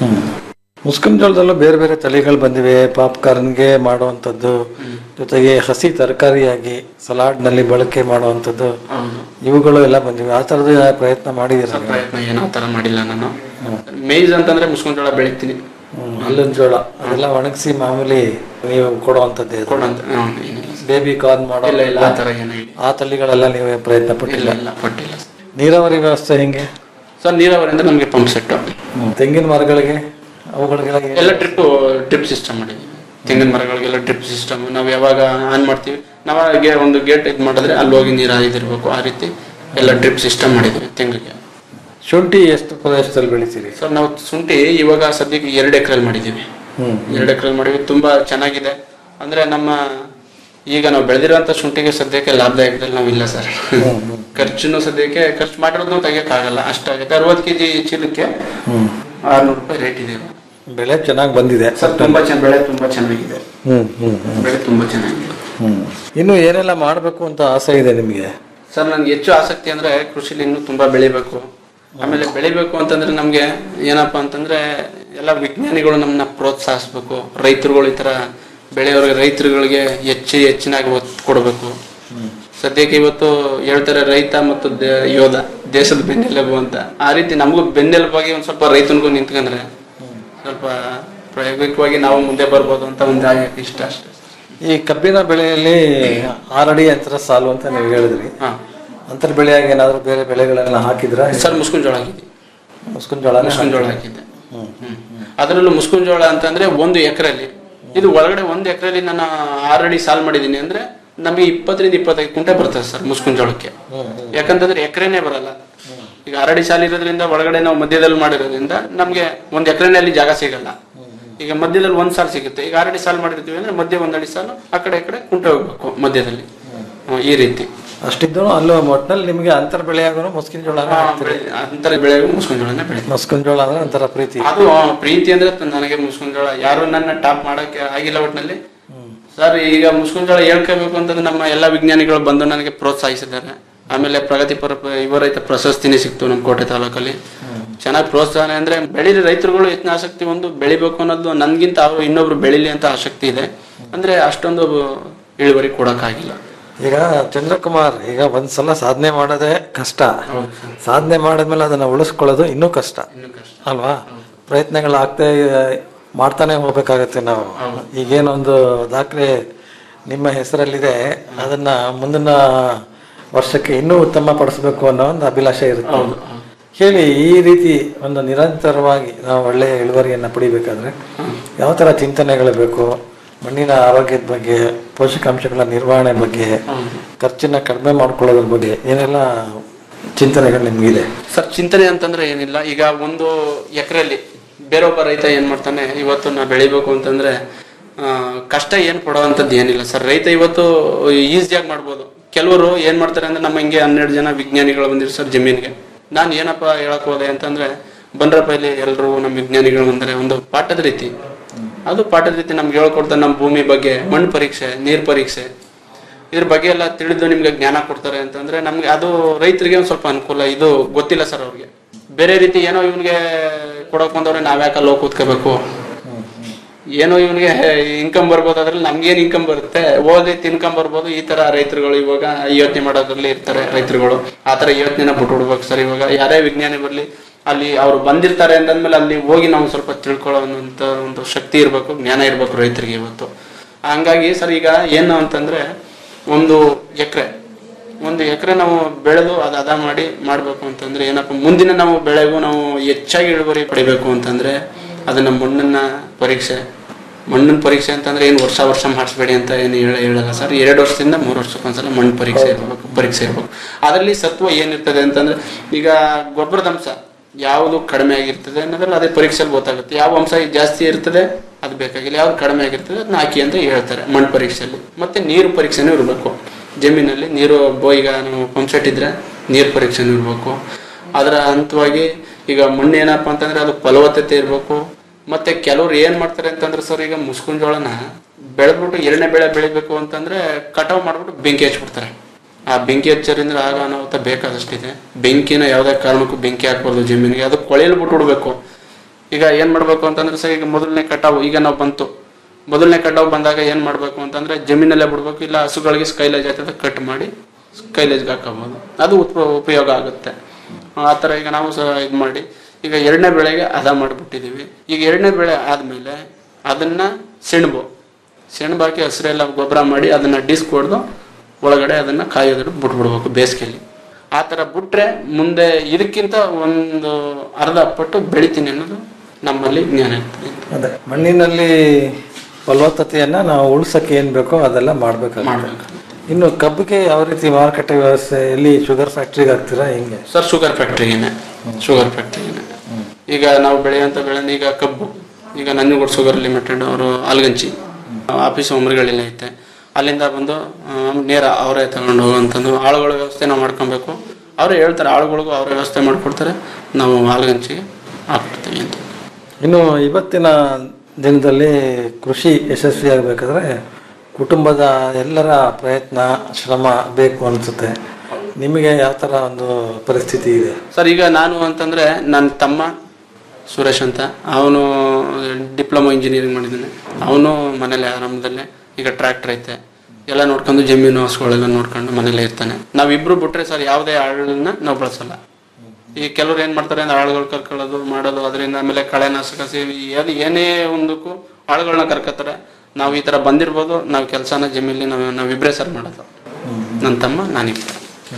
ಮುಸ್ಕಿನ ಜೋಳದಲ್ಲೂ ಬೇರೆ ಬೇರೆ ತಳಿಗಳು ಬಂದಿವೆ ಪಾಪ್ಕಾರ್ನ್ಗೆ ಮಾಡುವಂಥದ್ದು ಜೊತೆಗೆ ಹಸಿ ತರಕಾರಿಯಾಗಿ ಸಲಾಡ್ನಲ್ಲಿ ಬಳಕೆ ಮಾಡುವಂಥದ್ದು
ಹೌದು
ಇವುಗಳು ಎಲ್ಲ ಬಂದಿವೆ ಆ ಥರದ್ದು ಏನಾದ್ರು ಪ್ರಯತ್ನ ಮಾಡಿದ್ದೀರಾ ನೀವು?
ಪ್ರಯತ್ನ ಏನೋ ಆ ಥರ ಮಾಡಿಲ್ಲ ನಾನು ಮೇಜ್ ಅಂತಂದ್ರೆ ಮುಸ್ಕೊಂಡ್ ಜೋಳ ಬೆಳಿತೀನಿ
ಹ್ಮ್, ಅಲ್ಲಿನ ಜೋಳ ಅದೆಲ್ಲ ಒಣಗಿಸಿ ಮಾಮೂಲಿ ನೀವು ಕೊಡುವಂಥದ್ದೇ ಅದು.
ಕೊಡಂತ ಹ್ಮ್, ಏನಿಲ್ಲ.
ಬೇಬಿ ಕಾರ್ನ್ ಮಾಡೋ
ಇಲ್ಲ ಇಲ್ಲ ಆ ಥರ ಏನೂ ಇಲ್ಲ
ಆ ತಳಿಗಳೆಲ್ಲ ನೀವು ಪ್ರಯತ್ನ ಪಟ್ಟಿಲ್ಲ
ಇಲ್ಲ ಇಲ್ಲ ಪಟ್ಟಿಲ್ಲ
ನೀರಾವರಿ ವ್ಯವಸ್ಥೆ ಹೆಂಗೆ
ಸರ್ ನೀರಾವರಿ ಅಂದ್ರೆ ನಮಗೆ ಪಂಪ್ ಸೆಟ್
ತೆಂಗಿನ ಮರಗಳಿಗೆ ಅವುಗಳಿಗೆಲ್ಲ ಏನು?
ಎಲ್ಲ ಡ್ರಿಪ್ ಡ್ರಿಪ್ ಸಿಸ್ಟಮ್ ಮಾಡಿದ್ದೀವಿ ತೆಂಗಿನ ಮರಗಳಿಗೆಲ್ಲ ಡ್ರಿಪ್ ಸಿಸ್ಟಮ್ ನಾವು ಯಾವಾಗ ಆನ್ ಮಾಡ್ತೀವಿ ನಾವಾಗೆ ಒಂದು ಗೇಟ್ ಇದು ಮಾಡಿದ್ರೆ ಅಲ್ಲಿ ಹೋಗಿ ನೀರು ಇದಿರ್ಬೇಕು ಆ ರೀತಿ ಎಲ್ಲ ಡ್ರಿಪ್ ಸಿಸ್ಟಮ್ ಮಾಡಿದ್ದೀವಿ ತೆಂಗಿಗೆ
ಶುಂಠಿ ಎಷ್ಟು ಪ್ರದೇಶದಲ್ಲಿ ಬೆಳಿತೀರಿ
ಸರ್ ನಾವು ಶುಂಠಿ ಇವಾಗ ಸದ್ಯಕ್ಕೆ ಎರಡು ಎಕರೆಲ್ಲಿ ಮಾಡಿದ್ದೀವಿ
ಹ್ಮ್
ಎರಡು ಎಕರೆಲ್ಲಿ ಮಾಡಿದ್ವಿ ತುಂಬಾ ಚೆನ್ನಾಗಿದೆ ಅಂದ್ರೆ ನಮ್ಮ ಈಗ ನಾವು ಬೆಳೆದಿರುವಂತ ಶುಂಠಿಗೆ ಸದ್ಯಕ್ಕೆ ಲಾಭದಾಯಕದಲ್ಲಿ ನಾವು ಇಲ್ಲ ಸರ್ ಖರ್ಚುನು ಸದ್ಯಕ್ಕೆ ಖರ್ಚು ಮಾಡಿರೋದು ತೆಗಿಯಕ್ಕಾಗಲ್ಲ ಅಷ್ಟಾಗುತ್ತೆ ಅರವತ್ತು ಕೆಜಿ ಚೀಲಕ್ಕೆ
ಹ್ಮ್
ಆರ್ನೂರು ರೂಪಾಯಿ ರೇಟ್ ಇದೆ ಇವಾಗ.
ಬೆಳೆ ಚೆನ್ನಾಗಿ ಬಂದಿದೆ
ಸರ್ ತುಂಬಾ ಚೆನ್ನ ಬೆಳೆ ತುಂಬಾ ಚೆನ್ನಾಗಿದೆ
ಹ್ಮ್ ಹ್ಮ್ ಹ್ಮ್
ಬೆಳೆ ತುಂಬಾ ಚೆನ್ನಾಗಿದೆ
ಹ್ಮ್ ಇನ್ನು ಏನೆಲ್ಲ ಮಾಡಬೇಕು ಅಂತ ಆಸೆ ಇದೆ ನಿಮಗೆ
ಸರ್ ನನ್ಗೆ ಹೆಚ್ಚು ಆಸಕ್ತಿ ಅಂದ್ರೆ ಕೃಷಿಲಿ ಇನ್ನೂ ತುಂಬಾ ಬೆಳಿಬೇಕು ಆಮೇಲೆ ಬೆಳಿಬೇಕು ಅಂತಂದ್ರೆ ನಮ್ಗೆ ಏನಪ್ಪಾ ಅಂತಂದ್ರೆ ಎಲ್ಲ ವಿಜ್ಞಾನಿಗಳು ನಮ್ಮನ್ನ ಪ್ರೋತ್ಸಾಹಿಸ್ಬೇಕು ರೈತರುಗಳು ಈ ತರ ಬೆಳೆಯೋರಿಗೆ ರೈತರುಗಳಿಗೆ ಹೆಚ್ಚು ಹೆಚ್ಚಿನಾಗಿ ಒತ್ತು ಕೊಡಬೇಕು ಸದ್ಯಕ್ಕೆ ಇವತ್ತು ಹೇಳ್ತಾರೆ ರೈತ ಮತ್ತು ದೇ- ಯೋಧ ದೇಶದ ಬೆನ್ನೆಲುಬು ಅಂತ ಆ ರೀತಿ ನಮಗೂ ಬೆನ್ನೆಲುಬಾಗಿ ಒಂದ್ ಸ್ವಲ್ಪ ರೈತನಿಗೂ ನಿಂತ್ಕೊಂಡ್ರೆ ಸ್ವಲ್ಪ ಪ್ರಾಯೋಗಿಕವಾಗಿ ನಾವು ಮುಂದೆ ಬರ್ಬೋದು ಅಂತ ಒಂದು ಇಷ್ಟ ಅಷ್ಟೇ
ಈ ಕಬ್ಬಿನ ಬೆಳೆಯಲ್ಲಿ ಆರಡಿ ಅಂತರ ಸಾಲು ಅಂತ ನೀವು ಹೇಳಿದ್ರಿ
ಹಾ
ಅಂತರ ಬೆಳೆಯಾಗಿ ಏನಾದ್ರು ಬೇರೆ ಬೆಳೆಗಳನ್ನ ಹಾಕಿದ್ರ
ಸರ್ ಮುಸ್ಕುನ್ ಜೋಳ ಹಾಕಿದ್ವಿ
ಮುಸ್ಕಿನ ಜೋಳ
ಮುಸ್ಕಿನ ಜೋಳ ಹಾಕಿದ್ದೆ ಹ್ಮ್. ಅದರಲ್ಲೂ ಮುಸ್ಕಿನ ಜೋಳ ಅಂತಂದ್ರೆ ಒಂದು ಎಕರೆಲಿ ಇದು ಒಳಗಡೆ ಒಂದು ಎಕರೆಲಿ ನಾನು ಆರಡಿ ಸಾಲ್ ಮಾಡಿದೀನಿ ಅಂದ್ರೆ ನಮಗೆ ಇಪ್ಪತ್ತರಿಂದ ಇಪ್ಪತ್ತೈದು ಕುಂಟೆ ಬರ್ತದೆ ಸರ್ ಮುಸ್ಕಿನ ಜೋಳಕ್ಕೆ ಯಾಕಂತಂದ್ರೆ ಎಕರೆನೇ ಬರಲ್ಲ ಈಗ ಆರಡಿ ಸಾಲ್ ಇರೋದ್ರಿಂದ ಒಳಗಡೆ ನಾವು ಮಧ್ಯದಲ್ಲಿ ಮಾಡಿರೋದ್ರಿಂದ ನಮ್ಗೆ ಒಂದ್ ಎಕರೆನೇ ಅಲ್ಲಿ ಜಾಗ ಸಿಗಲ್ಲ ಈಗ ಮಧ್ಯದಲ್ಲಿ ಒಂದ್ ಸಾಲ್ ಸಿಗುತ್ತೆ ಈಗ ಆರಡಿ ಸಾಲ್ ಮಾಡಿರ್ತೀವಿ ಅಂದ್ರೆ ಮಧ್ಯ ಒಂದಡಿ ಸಾಲು ಆ ಕಡೆ ಈ ಕಡೆ ಕುಂಟೆ ಹೋಗ್ಬೇಕು ಮಧ್ಯದಲ್ಲಿ ಹ್ಮ್, ಈ ರೀತಿ
ಅಷ್ಟಿದ್ದು ಅಲ್ಲೂ ಒಟ್ಟಿನಲ್ಲಿ ನಿಮಗೆ ಅಂತರ ಬೆಳೆಯಾಗೂ ಮುಸ್ಕಿನ ಜೋಳ
ಅಂತರ ಬೆಳೆ ಮುಸ್ಕಿನ ಜೋಳನೇ ಬೆಳಿತೀವಿ
ಮುಸ್ಕಿನ ಜೋಳ ಅಂದ್ರೆ ಒಂಥರ ಪ್ರೀತಿ
ಅದು ಆ, ಪ್ರೀತಿ ಅಂದ್ರೆ ತ- ನನಗೆ ಮುಸ್ಕುನ್ ಜೋಳ ಯಾರು ನನ್ನ ಟಾಪ್ ಮಾಡಕ್ಕೆ ಆಗಿಲ್ಲ ಒಟ್ಟಿನಲ್ಲಿ ಸರ್ ಈಗ ಮುಸ್ಕುನ್ ಜೋಳ ಹೇಳ್ಕೋಬೇಕು ಅಂತಂದ್ರೆ ನಮ್ಮ ಎಲ್ಲ ವಿಜ್ಞಾನಿಗಳು ಬಂದು ನನಗೆ ಪ್ರೋತ್ಸಾಹಿಸಿದ್ದಾರೆ ಆಮೇಲೆ ಪ್ರಗತಿಪರ ಪ- ಯುವ ರೈತ ಪ್ರಶಸ್ತಿನೇ ಸಿಕ್ತು ನಮ್ಮ ಕೋಟೆ ತಾಲೂಕಲ್ಲಿ ಚೆನ್ನಾಗಿ ಪ್ರೋತ್ಸಾಹ ಅಂದ್ರೆ ಬೆಳೀಲಿ ರೈತರುಗಳು ಹೆಚ್ಚಿನ ಆಸಕ್ತಿ ಒಂದು ಬೆಳಿಬೇಕು ಅನ್ನೋದು ನನ್ಗಿಂತ ಅವರು ಇನ್ನೊಬ್ರು ಬೆಳಿಲಿ ಅಂತ ಆಸಕ್ತಿ ಇದೆ ಅಂದ್ರೆ ಅಷ್ಟೊಂದು ಇಳುವರಿ ಕೊಡಕ್ಕಾಗಿಲ್ಲ
ಈಗ ಚಂದ್ರಕುಮಾರ್ ಈಗ ಒಂದ್ಸಲ ಸಾಧನೆ ಮಾಡೋದೇ ಕಷ್ಟ ಸಾಧನೆ ಮಾಡಿದ್ಮೇಲೆ ಅದನ್ನ ಉಳಿಸ್ಕೊಳ್ಳೋದು ಇನ್ನೂ ಕಷ್ಟ ಅಲ್ವಾ ಪ್ರಯತ್ನಗಳಾಗ್ತಾ ಮಾಡ್ತಾನೆ ಹೋಗ್ಬೇಕಾಗತ್ತೆ ನಾವು ಈಗೇನೊಂದು ದಾಖಲೆ ನಿಮ್ಮ ಹೆಸರಲ್ಲಿದೆ ಅದನ್ನ ಮುಂದಿನ ವರ್ಷಕ್ಕೆ ಇನ್ನೂ ಉತ್ತಮ ಪಡಿಸಬೇಕು ಅನ್ನೋ ಒಂದು ಅಭಿಲಾಷೆ ಇರುತ್ತೆ ಹೇಳಿ ಈ ರೀತಿ ಒಂದು ನಿರಂತರವಾಗಿ ನಾವು ಒಳ್ಳೆಯ ಇಳುವರಿಯನ್ನು ಪಡಿಬೇಕಾದ್ರೆ ಯಾವ ಥರ ಚಿಂತನೆಗಳು ಬೇಕು ಮಣ್ಣಿನ ಆರೋಗ್ಯದ ಬಗ್ಗೆ ಪೋಷಕಾಂಶಗಳ ನಿರ್ವಹಣೆ ಬಗ್ಗೆ ಖರ್ಚನ್ನ ಕಡಿಮೆ ಮಾಡ್ಕೊಳ್ಳೋದ್ರ ಬಗ್ಗೆ ಏನೆಲ್ಲ ಚಿಂತನೆಗಳು ನಿಮಗಿದೆ
ಸರ್ ಚಿಂತನೆ ಅಂತಂದ್ರೆ ಏನಿಲ್ಲ ಈಗ ಒಂದು ಎಕರೆಯಲ್ಲಿ ಬೇರೊಬ್ಬ ರೈತ ಏನ್ ಮಾಡ್ತಾನೆ ಇವತ್ತು ನಾ ಬೆಳಿಬೇಕು ಅಂತಂದ್ರೆ ಆ, ಕಷ್ಟ ಏನ್ ಪಡೋವಂಥದ್ದು ಏನಿಲ್ಲ ಸರ್ ರೈತ ಇವತ್ತು ಈಸಿಯಾಗಿ ಮಾಡ್ಬೋದು ಕೆಲವರು ಏನ್ ಮಾಡ್ತಾರೆ ಅಂದ್ರೆ ನಮ್ಮ ಹಿಂಗೆ ಹನ್ನೆರಡು ಜನ ವಿಜ್ಞಾನಿಗಳು ಬಂದಿರು ಸರ್ ಜಮೀನಿಗೆ ನಾನು ಏನಪ್ಪ ಹೇಳಕ್ ಹೋದೆ ಅಂತಂದ್ರೆ ಬಂದ್ರಪ್ಪ ಇಲ್ಲಿ ಎಲ್ಲರೂ ನಮ್ಮ ವಿಜ್ಞಾನಿಗಳು ಬಂದರೆ ಒಂದು ಪಾಠದ ರೀತಿ ಅದು ಪಾಠದ ರೀತಿ ನಮ್ಗೆ ಹೇಳ್ಕೊಡ್ತಾರೆ ನಮ್ಮ ಭೂಮಿ ಬಗ್ಗೆ ಮಣ್ಣು ಪರೀಕ್ಷೆ ನೀರು ಪರೀಕ್ಷೆ ಇದ್ರ ಬಗ್ಗೆ ಎಲ್ಲ ತಿಳಿದು ನಿಮ್ಗೆ ಜ್ಞಾನ ಕೊಡ್ತಾರೆ ಅಂತಂದ್ರೆ ನಮ್ಗೆ ಅದು ರೈತರಿಗೆ ಒಂದು ಸ್ವಲ್ಪ ಅನುಕೂಲ ಇದು ಗೊತ್ತಿಲ್ಲ ಸರ್ ಅವ್ರಿಗೆ ಬೇರೆ ರೀತಿ ಏನೋ ಇವನ್ಗೆ ಕೊಡಕ್ ಬಂದವ್ರೆ ನಾವ್ಯಾಕೆ ಅಲ್ಲೋ ಕೂತ್ಕೋಬೇಕು ಏನೋ ಇವನ್ಗೆ ಇನ್ಕಮ್ ಬರ್ಬೋದು ಅದ್ರಲ್ಲಿ ನಮ್ಗೇನ್ ಇನ್ಕಮ್ ಬರುತ್ತೆ ಓದಿ ತಿನ್ಕೊಂಡ್ ಬರ್ಬೋದು ಈ ತರ ರೈತರುಗಳು ಇವಾಗ ಯೋಚನೆ ಮಾಡೋದ್ರಲ್ಲಿ ಇರ್ತಾರೆ ರೈತರುಗಳು ಆ ತರ ಯೋಚನೆನ ಬಿಟ್ಬಿಡ್ಬೇಕು ಸರ್ ಇವಾಗ ಯಾರೇ ವಿಜ್ಞಾನಿ ಬರ್ಲಿ ಅಲ್ಲಿ ಅವ್ರು ಬಂದಿರ್ತಾರೆ ಅಂದ್ಮೇಲೆ ಅಲ್ಲಿ ಹೋಗಿ ನಾವು ಸ್ವಲ್ಪ ತಿಳ್ಕೊಳ್ಳೋ ಅಂತ ಒಂದು ಶಕ್ತಿ ಇರ್ಬೇಕು ಜ್ಞಾನ ಇರ್ಬೇಕು ರೈತರಿಗೆ ಇವತ್ತು ಹಂಗಾಗಿ ಸರ್ ಈಗ ಏನು ಅಂತಂದ್ರೆ ಒಂದು ಎಕರೆ ಒಂದು ಎಕರೆ ನಾವು ಬೆಳೆದು ಅದು ಅದ ಮಾಡಿ ಮಾಡ್ಬೇಕು ಅಂತಂದ್ರೆ ಏನಪ್ಪ ಮುಂದಿನ ನಾವು ಬೆಳೆಗೂ ನಾವು ಹೆಚ್ಚಾಗಿ ಇಳುವರಿ ಪಡಿಬೇಕು ಅಂತಂದ್ರೆ ಅದನ್ನ ಮಣ್ಣನ್ನ ಪರೀಕ್ಷೆ ಮಣ್ಣಿನ ಪರೀಕ್ಷೆ ಅಂತಂದ್ರೆ ಏನು ವರ್ಷ ವರ್ಷ ಮಾಡಿಸ್ಬೇಡಿ ಅಂತ ಏನು ಹೇಳ ಹೇಳಲ್ಲ ಸರ್ ಎರಡು ವರ್ಷದಿಂದ ಮೂರು ವರ್ಷಕ್ಕೊಂದ್ಸಲ ಮಣ್ಣು ಪರೀಕ್ಷೆ ಇರಬೇಕು ಪರೀಕ್ಷೆ ಇರಬೇಕು ಅದರಲ್ಲಿ ಸತ್ವ ಏನಿರ್ತದೆ ಅಂತಂದ್ರೆ ಈಗ ಗೊಬ್ಬರದ ಅಂಶ ಯಾವುದು ಕಡಿಮೆ ಆಗಿರ್ತದೆ ಅನ್ನೋದ್ರಲ್ಲಿ ಅದೇ ಪರೀಕ್ಷೆಯಲ್ಲಿ ಗೊತ್ತಾಗುತ್ತೆ ಯಾವ ಅಂಶ ಜಾಸ್ತಿ ಇರ್ತದೆ ಅದು ಬೇಕಾಗಿಲ್ಲ ಯಾವ್ದು ಕಡಿಮೆ ಆಗಿರ್ತದೆ ಅದನ್ನ ಹಾಕಿ ಅಂತ ಹೇಳ್ತಾರೆ ಮಣ್ಣು ಪರೀಕ್ಷೆಯಲ್ಲಿ ಮತ್ತೆ ನೀರು ಪರೀಕ್ಷೆನೂ ಇರಬೇಕು ಜಮೀನಲ್ಲಿ ನೀರು ಬೋ ಈಗ ನಾವು ಪಂಪ್ ಸೆಟ್ ಇದ್ರೆ ನೀರು ಪರೀಕ್ಷೆನೂ ಇರಬೇಕು ಅದರ ಹಂತವಾಗಿ ಈಗ ಮಣ್ಣು ಏನಪ್ಪಾ ಅಂತಂದ್ರೆ ಅದು ಫಲವತ್ತತೆ ಇರಬೇಕು ಮತ್ತೆ ಕೆಲವ್ರು ಏನ್ ಮಾಡ್ತಾರೆ ಅಂತಂದ್ರೆ ಸರ್ ಈಗ ಮುಸ್ಕಿನ ಜೋಳನ ಬೆಳೆದ್ಬಿಟ್ಟು ಎರಡನೇ ಬೆಳೆ ಬೆಳಿಬೇಕು ಅಂತಂದ್ರೆ ಕಟಾವ್ ಮಾಡ್ಬಿಟ್ಟು ಬೆಂಕಿ ಹಚ್ಬಿಡ್ತಾರೆ ಆ ಬೆಂಕಿ ಹಚ್ಚೋದ್ರಿಂದ ಆಗ ಅನಾಹುತ ಬೇಕಾದಷ್ಟಿದೆ ಬೆಂಕಿನ ಯಾವುದೇ ಕಾರಣಕ್ಕೂ ಬೆಂಕಿ ಹಾಕ್ಬಾರ್ದು ಜಮೀನಿಗೆ ಅದು ಕೊಳೆಯಲ್ಲಿ ಬಿಟ್ಟು ಬಿಡ್ಬೇಕು ಈಗ ಏನ್ ಮಾಡ್ಬೇಕು ಅಂತಂದ್ರೆ ಸರ್ ಈಗ ಮೊದಲನೇ ಕಟಾವು ಈಗ ನಾವು ಬಂತು ಮೊದಲನೇ ಕಟಾವು ಬಂದಾಗ ಏನ್ ಮಾಡ್ಬೇಕು ಅಂತಂದ್ರೆ ಜಮೀನಲ್ಲೇ ಬಿಡ್ಬೇಕು ಇಲ್ಲ ಹಸುಗಳಿಗೆ ಸ್ಕೈಲೇಜ್ ಆಯ್ತದ ಕಟ್ ಮಾಡಿ ಸ್ಕೈಲೇಜ್ಗೆ ಹಾಕೋಬಹುದು ಅದು ಉಪ- ಉಪಯೋಗ ಆಗುತ್ತೆ ಆ ಥರ ಈಗ ನಾವು ಸಹ ಇದು ಮಾಡಿ ಈಗ ಎರಡನೇ ಬೆಳೆಗೆ ಅದ ಮಾಡಿಬಿಟ್ಟಿದ್ದೀವಿ ಈಗ ಎರಡನೇ ಬೆಳೆ ಆದಮೇಲೆ ಅದನ್ನ ಸೆಣಬು ಸೆಣಬು ಹಾಕಿ ಹಸಿರೆಲ್ಲ ಗೊಬ್ಬರ ಮಾಡಿ ಅದನ್ನ ಡಿಸ್ಕ್ ಹೊಡೆದು ಒಳಗಡೆ ಅದನ್ನ ಕಾಯೋದ್ರ ಬಿಟ್ಬಿಡ್ಬೇಕು ಬೇಸಿಗೆಯಲ್ಲಿ ಆ ಥರ ಬಿಟ್ರೆ ಮುಂದೆ ಇದಕ್ಕಿಂತ ಒಂದು ಅರ್ಧ ಪಟ್ಟು ಬೆಳಿತೀನಿ ಅನ್ನೋದು ನಮ್ಮಲ್ಲಿ ಜ್ಞಾನ ಇರ್ತದೆ
ಅದೇ ಮಣ್ಣಿನಲ್ಲಿ ಫಲವತ್ತತೆಯನ್ನ ನಾವು ಉಳ್ಸಕ್ಕೆ ಏನ್ ಬೇಕೋ ಅದೆಲ್ಲ ಮಾಡ್ಬೇಕಾಗುತ್ತೆ ಇನ್ನು ಕಬ್ಬಿಗೆ ಯಾವ ರೀತಿ ಮಾರುಕಟ್ಟೆ ವ್ಯವಸ್ಥೆ ಎಲ್ಲಿ ಶುಗರ್ ಫ್ಯಾಕ್ಟ್ರಿಗೆ ಹಾಕ್ತೀರಾ ಹೆಂಗೆ
ಸರ್ ಶುಗರ್ ಫ್ಯಾಕ್ಟ್ರಿಗೇನೆ ಶುಗರ್ ಫ್ಯಾಕ್ಟ್ರಿಗೇನೆ ಈಗ ನಾವು ಬೆಳೆಯುವಂತ ಬೆಳೆ ಈಗ ಕಬ್ಬು ಈಗ ನಂಜನಗೂಡು ಶುಗರ್ ಲಿಮಿಟೆಡ್ ಅವರು ಆಲ್ಗಂಚಿ ಆಫೀಸ್ ಉಮರಿಗಳಿಲ್ಲ ಐತೆ ಅಲ್ಲಿಂದ ಬಂದು ಆ, ನೇರ ಅವರೇ ತಗೊಂಡು ಹೋಗುವಂಥದ್ದು ಆಳುಗಳ ವ್ಯವಸ್ಥೆ ನಾವು ಮಾಡ್ಕೊಬೇಕು ಅವರೇ ಹೇಳ್ತಾರೆ ಆಳುಗಳಿಗೂ ಅವರೇ ವ್ಯವಸ್ಥೆ ಮಾಡಿಕೊಡ್ತಾರೆ ನಾವು ಆಲ್ಗಂಚಿಗೆ ಹಾಕ್ಬಿಡ್ತೀವಿ ಅಂತ
ಇನ್ನು ಇವತ್ತಿನ ದಿನದಲ್ಲಿ ಕೃಷಿ ಯಶಸ್ವಿಯಾಗಬೇಕಾದ್ರೆ ಕುಟುಂಬದ ಎಲ್ಲರ ಪ್ರಯತ್ನ ಶ್ರಮ ಬೇಕು ಅನಿಸುತ್ತೆ ನಿಮಗೆ ಯಾವ ಥರ ಒಂದು ಪರಿಸ್ಥಿತಿ ಇದೆ
ಸರ್ ಈಗ ನಾನು ಅಂತಂದ್ರೆ ನನ್ನ ತಮ್ಮ ಸುರೇಶ್ ಅಂತ ಅವನು ಡಿಪ್ಲೊಮಾ ಇಂಜಿನಿಯರಿಂಗ್ ಮಾಡಿದ್ದಾನೆ ಅವನು ಮನೇಲಿ ಆರಾಮದಲ್ಲೇ ಈಗ ಟ್ರ್ಯಾಕ್ಟರ್ ಐತೆ ಎಲ್ಲ ನೋಡ್ಕೊಂಡು ಜಮೀನು ಹಸುಗಳೆಲ್ಲ ನೋಡ್ಕೊಂಡು ಮನೇಲೆ ಇರ್ತಾನೆ ನಾವಿಬ್ರು ಬಿಟ್ರೆ ಸರ್ ಯಾವುದೇ ಆಳನ್ನ ನಾವು ಬಳಸಲ್ಲ ಈ ಕೆಲವ್ರು ಏನ್ ಮಾಡ್ತಾರೆ ಅಂದ್ರೆ ಆಳುಗಳು ಕರ್ಕೊಳ್ಳೋದು ಮಾಡೋದು ಅದರಿಂದ ಆಮೇಲೆ ಕಳೆನಾಶಕ ಸೇವಿ ಅದು ಏನೇ ಒಂದಕ್ಕೂ ಆಳುಗಳನ್ನ ಕರ್ಕೊತಾರೆ ನಾವು ಈ ತರ ಬಂದಿರ್ಬೋದು ನಾವು ಕೆಲಸನ ಜಮೀನಲ್ಲಿ ನಾವು ನಾವಿಬ್ರೇ ಸರ್ ಮಾಡೋದು ನನ್ನ ತಮ್ಮ ನಾನಿಬ್ರು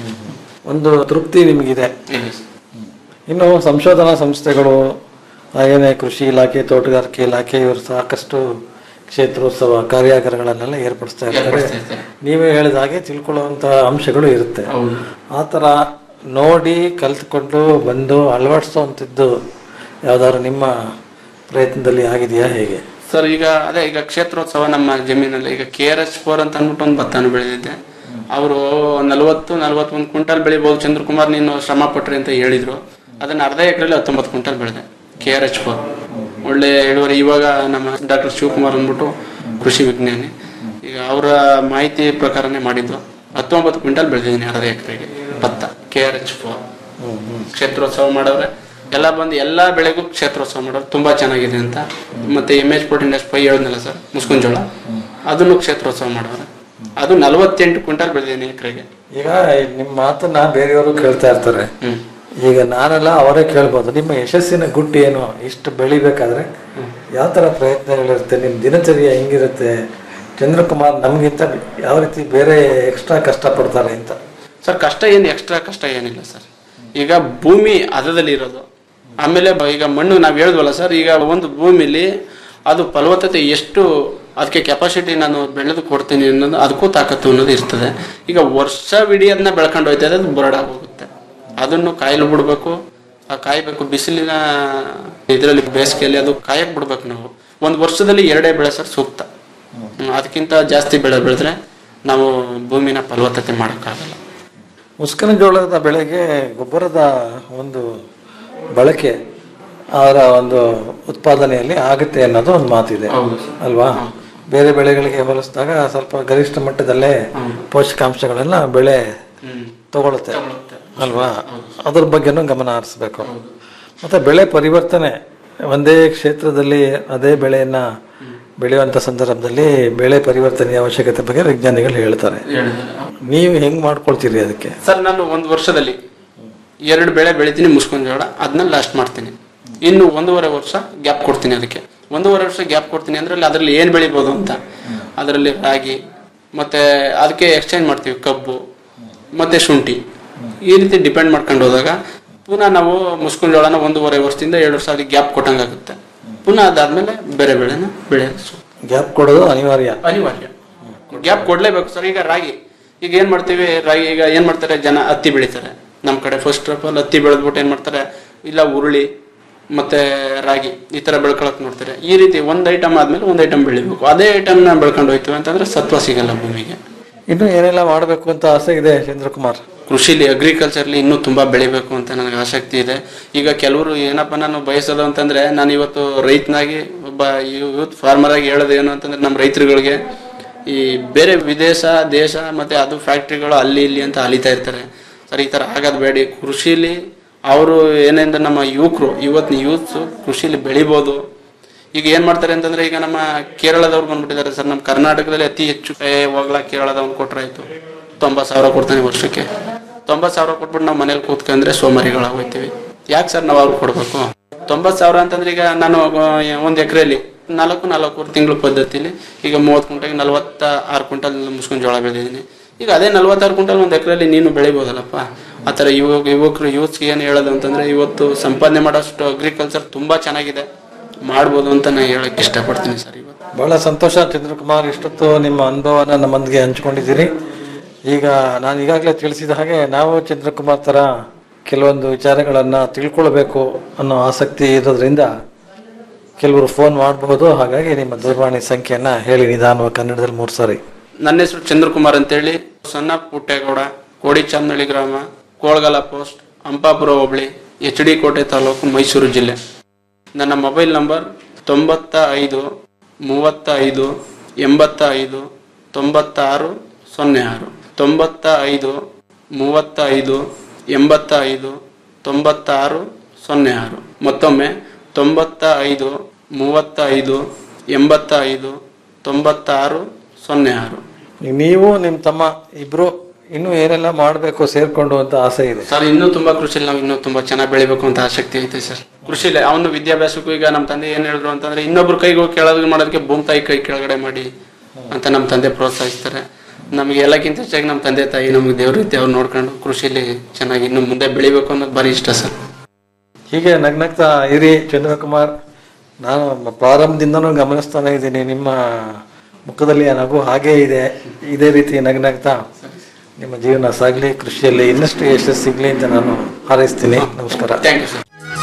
ಒಂದು ತೃಪ್ತಿ ನಿಮಗಿದೆ
ಇದೆ ಸರ್.
ಇನ್ನು ಸಂಶೋಧನಾ ಸಂಸ್ಥೆಗಳು ಹಾಗೇನೆ ಕೃಷಿ ಇಲಾಖೆ ತೋಟಗಾರಿಕೆ ಇಲಾಖೆ ಇವರು ಸಾಕಷ್ಟು ಕ್ಷೇತ್ರೋತ್ಸವ ಕಾರ್ಯಾಗಾರಗಳನ್ನೆಲ್ಲ ಏರ್ಪಡಿಸ್ತಾ ಇರ್ತಾರೆ
ಏರ್ಪಡಿಸ್ತಾ ಇರ್ತಾರೆ.
ನೀವೇ ಹೇಳಿದ ಹಾಗೆ ತಿಳ್ಕೊಳ್ಳುವಂತಹ ಅಂಶಗಳು ಇರುತ್ತೆ
ಹೌದು.
ಆ ಥರ ನೋಡಿ ಕಲ್ತ್ಕೊಂಡು ಬಂದು ಅಳವಡಿಸುವಂಥದ್ದು ಯಾವ್ದಾದ್ರು ನಿಮ್ಮ ಪ್ರಯತ್ನದಲ್ಲಿ ಆಗಿದೆಯಾ ಹೇಗೆ
ಸರ್ ಈಗ ಅದೇ ಈಗ ಕ್ಷೇತ್ರೋತ್ಸವ ನಮ್ಮ ಜಮೀನಲ್ಲಿ ಈಗ ಕೆ ಆರ್ ಎಸ್ ಫೋರ್ ಅಂತ ಅಂದ್ಬಿಟ್ಟು ಒಂದು ಭತ್ತನ ಬೆಳೆದಿದ್ದೆ ಅವರು ನಲವತ್ತು ನಲವತ್ತೊಂದು ಕ್ವಿಂಟಲ್ ಬೆಳಿಬೋದು ಚಂದ್ರಕುಮಾರ್ ನೀನು ಶ್ರಮ ಪಟ್ರಿ ಅಂತ ಹೇಳಿದ್ರು ಅದನ್ನ ಅರ್ಧ ಎಕರೆಲಿ ಹತ್ತೊಂಬತ್ತು ಕ್ವಿಂಟಲ್ ಬೆಳೆದೆ ಕೆ ಆರ್ ಎಚ್ ಫೋರ್ ಒಳ್ಳೆ ಇಳುವರಿ ಇವಾಗ ನಮ್ಮ ಡಾಕ್ಟರ್ ಶಿವಕುಮಾರ್ ಅಂದ್ಬಿಟ್ಟು ಕೃಷಿ ವಿಜ್ಞಾನಿ ಈಗ ಅವರ ಮಾಹಿತಿ ಪ್ರಕಾರನೇ ಮಾಡಿದ್ದು ಹತ್ತೊಂಬತ್ತು ಕ್ವಿಂಟಲ್ ಬೆಳೆದಿದ್ದೀನಿ ಅರ್ಧ ಎಕರೆಗೆ ಭತ್ತ ಕೆ ಆರ್ ಎಚ್ ಫೋರ್ ಕ್ಷೇತ್ರೋತ್ಸವ ಮಾಡವ್ರೆ ಎಲ್ಲ ಬಂದು ಎಲ್ಲಾ ಬೆಳೆಗೂ ಕ್ಷೇತ್ರೋತ್ಸವ ಮಾಡೋರು ತುಂಬಾ ಚೆನ್ನಾಗಿದೆ ಅಂತ ಮತ್ತೆ M H fourteen S five ಹೇಳಿದ್ನಲ್ಲ ಸರ್ ಮುಸ್ಕುಂಜೋಳ ಅದನ್ನು ಕ್ಷೇತ್ರೋತ್ಸವ ಮಾಡವ್ರೆ ಅದು ನಲವತ್ತೆಂಟು ಕ್ವಿಂಟಲ್ ಬೆಳೆದಿದ್ದೀನಿ ಎಕರೆಗೆ
ಈಗ ನಿಮ್ಮ ಮಾತನ್ನ ಬೇರೆಯವರು ಕೇಳ್ತಾ ಇರ್ತಾರೆ ಈಗ ನಾನೆಲ್ಲ ಅವರೇ ಕೇಳ್ಬೋದು ನಿಮ್ಮ ಯಶಸ್ಸಿನ ಗುಟ್ಟು ಏನು ಇಷ್ಟು ಬೆಳಿಬೇಕಾದ್ರೆ ಯಾವ ಥರ ಪ್ರಯತ್ನಗಳಿರುತ್ತೆ ನಿಮ್ಮ ದಿನಚರ್ಯ ಹೆಂಗಿರುತ್ತೆ ಚಂದ್ರಕುಮಾರ್ ನಮಗಿಂತ ಯಾವ ರೀತಿ ಬೇರೆ ಎಕ್ಸ್ಟ್ರಾ ಕಷ್ಟಪಡ್ತಾರೆ ಅಂತ
ಸರ್ ಕಷ್ಟ ಏನು ಎಕ್ಸ್ಟ್ರಾ ಕಷ್ಟ ಏನಿಲ್ಲ ಸರ್ ಈಗ ಭೂಮಿ ಹದದಲ್ಲಿ ಇರೋದು ಆಮೇಲೆ ಬ- ಈಗ ಮಣ್ಣು ನಾವು ಹೇಳಿದ್ವಲ್ಲ ಸರ್ ಈಗ ಒಂದು ಭೂಮಿಲಿ ಅದು ಫಲವತ್ತತೆ ಎಷ್ಟು ಅದಕ್ಕೆ ಕೆಪಾಸಿಟಿ ನಾನು ಬೆಳೆದು ಕೊಡ್ತೀನಿ ಅನ್ನೋದು ಅದಕ್ಕೂ ತಾಕತ್ತು ಅನ್ನೋದು ಇರ್ತದೆ ಈಗ ವರ್ಷವಿಡೀ ಅದನ್ನ ಬೆಳ್ಕೊಂಡು ಹೋಯ್ತದೆ ಅದು ಬರಡಾಗಿ ಹೋಗುತ್ತೆ ಅದನ್ನು ಕಾಯಲು ಬಿಡ್ಬೇಕು ಆ ಕಾಯ್ಬೇಕು ಬಿಸಿಲಿನ ಇದರಲ್ಲಿ ಬೇಸಿಗೆಯಲ್ಲಿ ಅದು ಕಾಯಕ್ ಬಿಡ್ಬೇಕು ನಾವು ಒಂದು ವರ್ಷದಲ್ಲಿ ಎರಡೇ ಬೆಳೆ ಸರ್ ಸೂಕ್ತ ಹ್ಮ್, ಅದಕ್ಕಿಂತ ಜಾಸ್ತಿ ಬೆಳೆ ಬೆಳೆದ್ರೆ ನಾವು ಭೂಮಿನ ಫಲವತ್ತತೆ ಮಾಡೋಕ್ಕಾಗಲ್ಲ
ಮುಸ್ಕಿನ ಜೋಳದ ಬೆಳೆಗೆ ಗೊಬ್ಬರದ ಒಂದು ಬಳಕೆ ಅದರ ಒಂದು ಉತ್ಪಾದನೆಯಲ್ಲಿ ಆಗುತ್ತೆ ಅನ್ನೋದು ಒಂದು ಮಾತಿದೆ ಅಲ್ವಾ ಬೇರೆ ಬೆಳೆಗಳಿಗೆ ಹೋಲಿಸಿದಾಗ ಸ್ವಲ್ಪ ಗರಿಷ್ಠ ಮಟ್ಟದಲ್ಲೇ ಪೋಷಕಾಂಶಗಳೆಲ್ಲ ಬೆಳೆ ತಗೊಳುತ್ತೆ ಅಲ್ವಾ ಅದ್ರ ಬಗ್ಗೆನೂ ಗಮನ ಹರಿಸ್ಬೇಕು ಮತ್ತೆ ಬೆಳೆ ಪರಿವರ್ತನೆ ಒಂದೇ ಕ್ಷೇತ್ರದಲ್ಲಿ ಅದೇ ಬೆಳೆಯನ್ನ ಬೆಳೆಯುವಂತ ಸಂದರ್ಭದಲ್ಲಿ ಬೆಳೆ ಪರಿವರ್ತನೆಯ ಅವಶ್ಯಕತೆ ಬಗ್ಗೆ ವಿಜ್ಞಾನಿಗಳು ಹೇಳ್ತಾರೆ ನೀವು ಹೆಂಗ್ ಮಾಡ್ಕೊಳ್ತೀರಿ ಅದಕ್ಕೆ
ಸರ್ ನಾನು ಒಂದು ವರ್ಷದಲ್ಲಿ ಎರಡು ಬೆಳೆ ಬೆಳಿತೀನಿ ಮುಸ್ಕೊಂಡ್ ಜೋಳ ಅದನ್ನ ಲಾಸ್ಟ್ ಮಾಡ್ತೀನಿ ಇನ್ನು ಒಂದೂವರೆ ವರ್ಷ ಗ್ಯಾಪ್ ಕೊಡ್ತೀನಿ ಅದಕ್ಕೆ ಒಂದೂವರೆ ವರ್ಷ ಗ್ಯಾಪ್ ಕೊಡ್ತೀನಿ ಅಂದ್ರೆ ಅಲ್ಲಿ ಅದರಲ್ಲಿ ಏನು ಬೆಳಿಬೋದು ಅಂತ ಅದರಲ್ಲಿ ರಾಗಿ ಮತ್ತೆ ಅದಕ್ಕೆ ಎಕ್ಸ್ಚೇಂಜ್ ಮಾಡ್ತೀವಿ ಕಬ್ಬು ಮತ್ತೆ ಶುಂಠಿ ಈ ರೀತಿ ಡಿಪೆಂಡ್ ಮಾಡ್ಕೊಂಡು ಹೋದಾಗ ಪುನಃ ನಾವು ಮುಸ್ಕೊಂಡ್ ಜೋಳನ ಒಂದೂವರೆ ವರ್ಷದಿಂದ ಎರಡು ವರ್ಷ ಅದಕ್ಕೆ ಗ್ಯಾಪ್ ಕೊಟ್ಟಂಗಾಗುತ್ತೆ ಪುನಃ ಅದಾದ್ಮೇಲೆ ಬೇರೆ ಬೆಳೆನ ಬೆಳೆಯೋದು
ಗ್ಯಾಪ್ ಕೊಡೋದು ಅನಿವಾರ್ಯ
ಅನಿವಾರ್ಯ ಗ್ಯಾಪ್ ಕೊಡ್ಲೇಬೇಕು ಸರ್ ಈಗ ರಾಗಿ ಈಗ ಏನ್ ಮಾಡ್ತೀವಿ ರಾಗಿ ಈಗ ಏನ್ ಮಾಡ್ತಾರೆ ಜನ ಹತ್ತಿ ಬೆಳಿತಾರೆ ನಮ್ ಕಡೆ ಫಸ್ಟ್ ಆಫ್ ಆಲ್ ಹತ್ತಿ ಬೆಳೆದ್ಬಿಟ್ಟು ಏನ್ ಮಾಡ್ತಾರೆ ಇಲ್ಲ ಉರುಳಿ ಮತ್ತೆ ರಾಗಿ ಈ ತರ ಬೆಳ್ಕೊಳಕ್ ನೋಡ್ತಾರೆ ಈ ರೀತಿ ಒಂದ್ ಐಟಮ್ ಆದ್ಮೇಲೆ ಒಂದ್ ಐಟಮ್ ಬೆಳಿಬೇಕು ಅದೇ ಐಟಮ್ ನ ಬೆಳ್ಕೊಂಡು ಹೋಯ್ತೀವಿ ಅಂತಂದ್ರೆ ಸತ್ವ ಸಿಗಲ್ಲ ಭೂಮಿಗೆ
ಇನ್ನು ಏನೆಲ್ಲ ಮಾಡಬೇಕು ಅಂತ ಆಸೆ ಇದೆ ಚಂದ್ರಕುಮಾರ್
ಕೃಷಿಲಿ ಅಗ್ರಿಕಲ್ಚರ್ಲಿ ಇನ್ನೂ ತುಂಬಾ ಬೆಳಿಬೇಕು ಅಂತ ನನಗೆ ಆಸಕ್ತಿ ಇದೆ ಈಗ ಕೆಲವರು ಏನಪ್ಪ ನಾನು ಬಯಸೋದು ಅಂತಂದ್ರೆ ನಾನು ಇವತ್ತು ರೈತನಾಗಿ ಒಬ್ಬ ಯೂತ್ ಫಾರ್ಮರ್ ಆಗಿ ಹೇಳೋದು ಏನು ಅಂತಂದ್ರೆ ನಮ್ಮ ರೈತರುಗಳಿಗೆ ಈ ಬೇರೆ ವಿದೇಶ ದೇಶ ಮತ್ತೆ ಅದು ಫ್ಯಾಕ್ಟ್ರಿಗಳು ಅಲ್ಲಿ ಇಲ್ಲಿ ಅಂತ ಅಲಿತಾ ಇರ್ತಾರೆ ಸರ್ ಈ ತರ ಆಗೋದು ಬೇಡಿ ಕೃಷಿಲಿ ಅವರು ಏನೆಂದ್ರೆ ನಮ್ಮ ಯುವಕರು ಇವತ್ತಿನ ಯೂತ್ಸ್ ಕೃಷಿಲಿ ಬೆಳಿಬೋದು ಈಗ ಏನ್ ಮಾಡ್ತಾರೆ ಅಂತಂದ್ರೆ ಈಗ ನಮ್ಮ ಕೇರಳದವ್ರು ಬಂದ್ಬಿಟ್ಟಿದ್ದಾರೆ ಸರ್ ನಮ್ಮ ಕರ್ನಾಟಕದಲ್ಲಿ ಅತಿ ಹೆಚ್ಚು ಏ, ಹೋಗ್ಲಾ ಕೇರಳದವ್ನು ಕೊಟ್ರಾಯ್ತು ತೊಂಬತ್ತು ಸಾವಿರ ಕೊಡ್ತಾನೆ ವರ್ಷಕ್ಕೆ ತೊಂಬತ್ತು ಸಾವಿರ ಕೊಟ್ಬಿಟ್ಟು ನಾವು ಮನೇಲಿ ಕೂತ್ಕೊಂಡ್ರೆ ಸೋಮಾರಿಗಳಾಗೋಯ್ತೀವಿ ಯಾಕೆ ಸರ್ ನಾವು ಅವ್ರಿಗೆ ಕೊಡ್ಬೇಕು ತೊಂಬತ್ತು ಸಾವಿರ ಅಂತಂದ್ರೆ ಈಗ ನಾನು ಒಂದು ಎಕರೆಯಲ್ಲಿ ನಾಲ್ಕು ನಾಲ್ಕೂವರೆ ತಿಂಗಳು ಪದ್ಧತಿಲಿ ಈಗ ಮೂವತ್ತು ಕುಂಟೆಗೆ ನಲವತ್ತ ಆರು ಕ್ವಿಂಟಲ್ ಮುಸ್ಕೊಂಡು ಜೋಳ ಬೆಳೆದಿದ್ದೀನಿ ಈಗ ಅದೇ ನಲವತ್ತಾರು ಕ್ವಿಂಟಲ್ ಒಂದು ಎಕರೆಯಲ್ಲಿ ನೀನು ಬೆಳಿಬೋದಲ್ಲಪ್ಪ ಆ ಥರ ಯುವಕ ಯುವಕರು ಯೂತ್ಸ್ಗೆ ಏನು ಹೇಳೋದು ಅಂತಂದ್ರೆ ಇವತ್ತು ಸಂಪಾದನೆ ಮಾಡೋಷ್ಟು ಅಗ್ರಿಕಲ್ಚರ್ ತುಂಬಾ ಚೆನ್ನಾಗಿದೆ ಮಾಡ್ಬೋದು ಅಂತ ನಾನು ಹೇಳಕ್ ಇಷ್ಟಪಡ್ತೀನಿ ಸರ್ ಇವತ್ತು
ಬಹಳ ಸಂತೋಷ ಚಂದ್ರಕುಮಾರ್ ಇಷ್ಟೊತ್ತು ನಿಮ್ಮ ಅನುಭವನ ನಮ್ಮೊಂದಿಗೆ ಹಂಚಿಕೊಂಡಿದ್ದೀರಿ ಈಗ ನಾನು ಈಗಾಗಲೇ ತಿಳಿಸಿದ ಹಾಗೆ ನಾವು ಚಂದ್ರಕುಮಾರ್ ತರ ಕೆಲವೊಂದು ವಿಚಾರಗಳನ್ನ ತಿಳ್ಕೊಳ್ಬೇಕು ಅನ್ನೋ ಆಸಕ್ತಿ ಇರೋದ್ರಿಂದ ಕೆಲವರು ಫೋನ್ ಮಾಡಬಹುದು ಹಾಗಾಗಿ ನಿಮ್ಮ ದೂರವಾಣಿ ಸಂಖ್ಯೆಯನ್ನ ಹೇಳಿ ನಿಧಾನವಾಗಿ ಕನ್ನಡದಲ್ಲಿ ಮೂರು ಸಾರಿ
ನನ್ನ ಹೆಸರು ಚಂದ್ರಕುಮಾರ್ ಅಂತೇಳಿ ಸಣ್ಣ ಪುಟ್ಟೇಗೌಡ ಕೋಡಿ ಚಾಮನಹಳ್ಳಿ ಗ್ರಾಮ ಕೋಳಗಲ ಪೋಸ್ಟ್ ಅಂಪಾಪುರ ಹೋಬಳಿ ಎಚ್ ಡಿ ಕೋಟೆ ತಾಲೂಕು ಮೈಸೂರು ಜಿಲ್ಲೆ ನನ್ನ ಮೊಬೈಲ್ ನಂಬರ್ ತೊಂಬತ್ತ ಐದು ಮೂವತ್ತ ಐದು ಎಂಬತ್ತ ಐದು ತೊಂಬತ್ತಾರು ಸೊನ್ನೆ ಆರು ತೊಂಬತ್ತ ಐದು ಮೂವತ್ತ ಐದು ಎಂಬತ್ತ ಐದು ತೊಂಬತ್ತಾರು ಸೊನ್ನೆ ಆರು ಮತ್ತೊಮ್ಮೆ ತೊಂಬತ್ತ ಐದು ಮೂವತ್ತ ಐದು ಎಂಬತ್ತ ಐದು ತೊಂಬತ್ತಾರು ಸೊನ್ನೆ ಆರು
ನೀವು ನಿಮ್ಮ ತಮ್ಮ ಇಬ್ರು ಇನ್ನೂ ಏನೆಲ್ಲ ಮಾಡಬೇಕು ಸೇರ್ಕೊಂಡು ಅಂತ ಆಸೆ ಇದೆ
ಸರ್ ಇನ್ನೂ ತುಂಬಾ ಕೃಷಿಲಿ ನಾವು ಇನ್ನೂ ತುಂಬಾ ಚೆನ್ನಾಗಿ ಬೆಳಿಬೇಕು ಅಂತ ಆಸಕ್ತಿ ಐತೆ ಸರ್ ಕೃಷಿಲಿ ಅವನು ವಿದ್ಯಾಭ್ಯಾಸಕ್ಕೂ ಈಗ ನಮ್ಮ ತಂದೆ ಏನ್ ಹೇಳಿದ್ರು ಅಂತಂದ್ರೆ ಇನ್ನೊಬ್ರು ಕೈಗೆ ಹೋಗಿ ಕೆಳಗೆ ಮಾಡೋದಕ್ಕೆ ಭೂಮಿ ತಾಯಿ ಕೈ ಕೆಳಗಡೆ ಮಾಡಿ ಅಂತ ನಮ್ಮ ತಂದೆ ಪ್ರೋತ್ಸಾಹಿಸ್ತಾರೆ ನಮಗೆ ಎಲ್ಲಕ್ಕಿಂತ ಹೆಚ್ಚಾಗಿ ನಮ್ಮ ತಂದೆ ತಾಯಿ ನಮಗೆ ದೇವ್ರ ರೀತಿ ಅವ್ರು ನೋಡ್ಕೊಂಡು ಕೃಷಿಲಿ ಚೆನ್ನಾಗಿ ಇನ್ನು ಮುಂದೆ ಬೆಳಿಬೇಕು ಅನ್ನೋದು ಭಾರಿ ಇಷ್ಟ ಸರ್
ಹೀಗೆ ನಗ್ನಗ್ತಾ ಇರಿ ಚಂದ್ರಕುಮಾರ್ ನಾನು ಪ್ರಾರಂಭದಿಂದನೂ ಗಮನಿಸ್ತಾನೆ ಇದ್ದೀನಿ ನಿಮ್ಮ ಮುಖದಲ್ಲಿ ಆ ನಗು ಹಾಗೇ ಇದೆ ಇದೇ ರೀತಿ ನಗ್ನಗ್ತಾ ನಿಮ್ಮ ಜೀವನ ಸಾಗಲಿ ಕೃಷಿಯಲ್ಲಿ ಇನ್ನಷ್ಟು ಯಶಸ್ಸು ಸಿಗಲಿ ಅಂತ ನಾನು ಹಾರೈಸ್ತೀನಿ ನಮಸ್ಕಾರ
ಥ್ಯಾಂಕ್ ಯು ಸರ್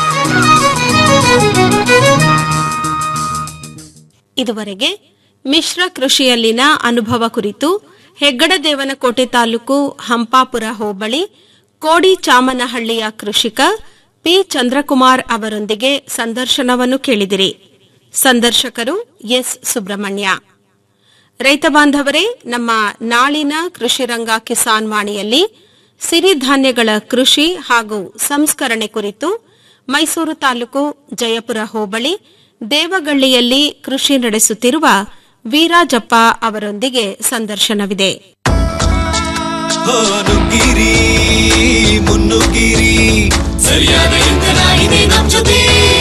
ಇದುವರೆಗೆ ಮಿಶ್ರ ಕೃಷಿಯಲ್ಲಿನ ಅನುಭವ ಕುರಿತು ಹೆಗ್ಗಡದೇವನಕೋಟೆ ತಾಲೂಕು ಹಂಪಾಪುರ ಹೋಬಳಿ ಕೋಡಿ ಚಾಮನಹಳ್ಳಿಯ ಕೃಷಿಕ ಪಿ ಚಂದ್ರಕುಮಾರ್ ಅವರೊಂದಿಗೆ ಸಂದರ್ಶನವನ್ನು ಕೇಳಿದಿರಿ ಸಂದರ್ಶಕರು ಎಸ್ ಸುಬ್ರಹ್ಮಣ್ಯ ರೈತ ಬಾಂಧವರೇ ನಮ್ಮ ನಾಳಿನ ಕೃಷಿರಂಗ ಕಿಸಾನ್ ವಾಣಿಯಲ್ಲಿ ಸಿರಿಧಾನ್ಯಗಳ ಕೃಷಿ ಹಾಗೂ ಸಂಸ್ಕರಣೆ ಕುರಿತು ಮೈಸೂರು ತಾಲೂಕು ಜಯಪುರ ಹೋಬಳಿ ದೇವಗಳ್ಳಿಯಲ್ಲಿ ಕೃಷಿ ನಡೆಸುತ್ತಿರುವ ವೀರಾಜಪ್ಪ ಅವರೊಂದಿಗೆ ಸಂದರ್ಶನವಿದೆ
ಹೋ ನುಗ್ಗಿರಿ ಮುನ್ನುಗ್ಗಿರಿ ಸರಿಯಾದ ಇಂಧನ ಇದೆ ನಮ್ ಜೊತೆ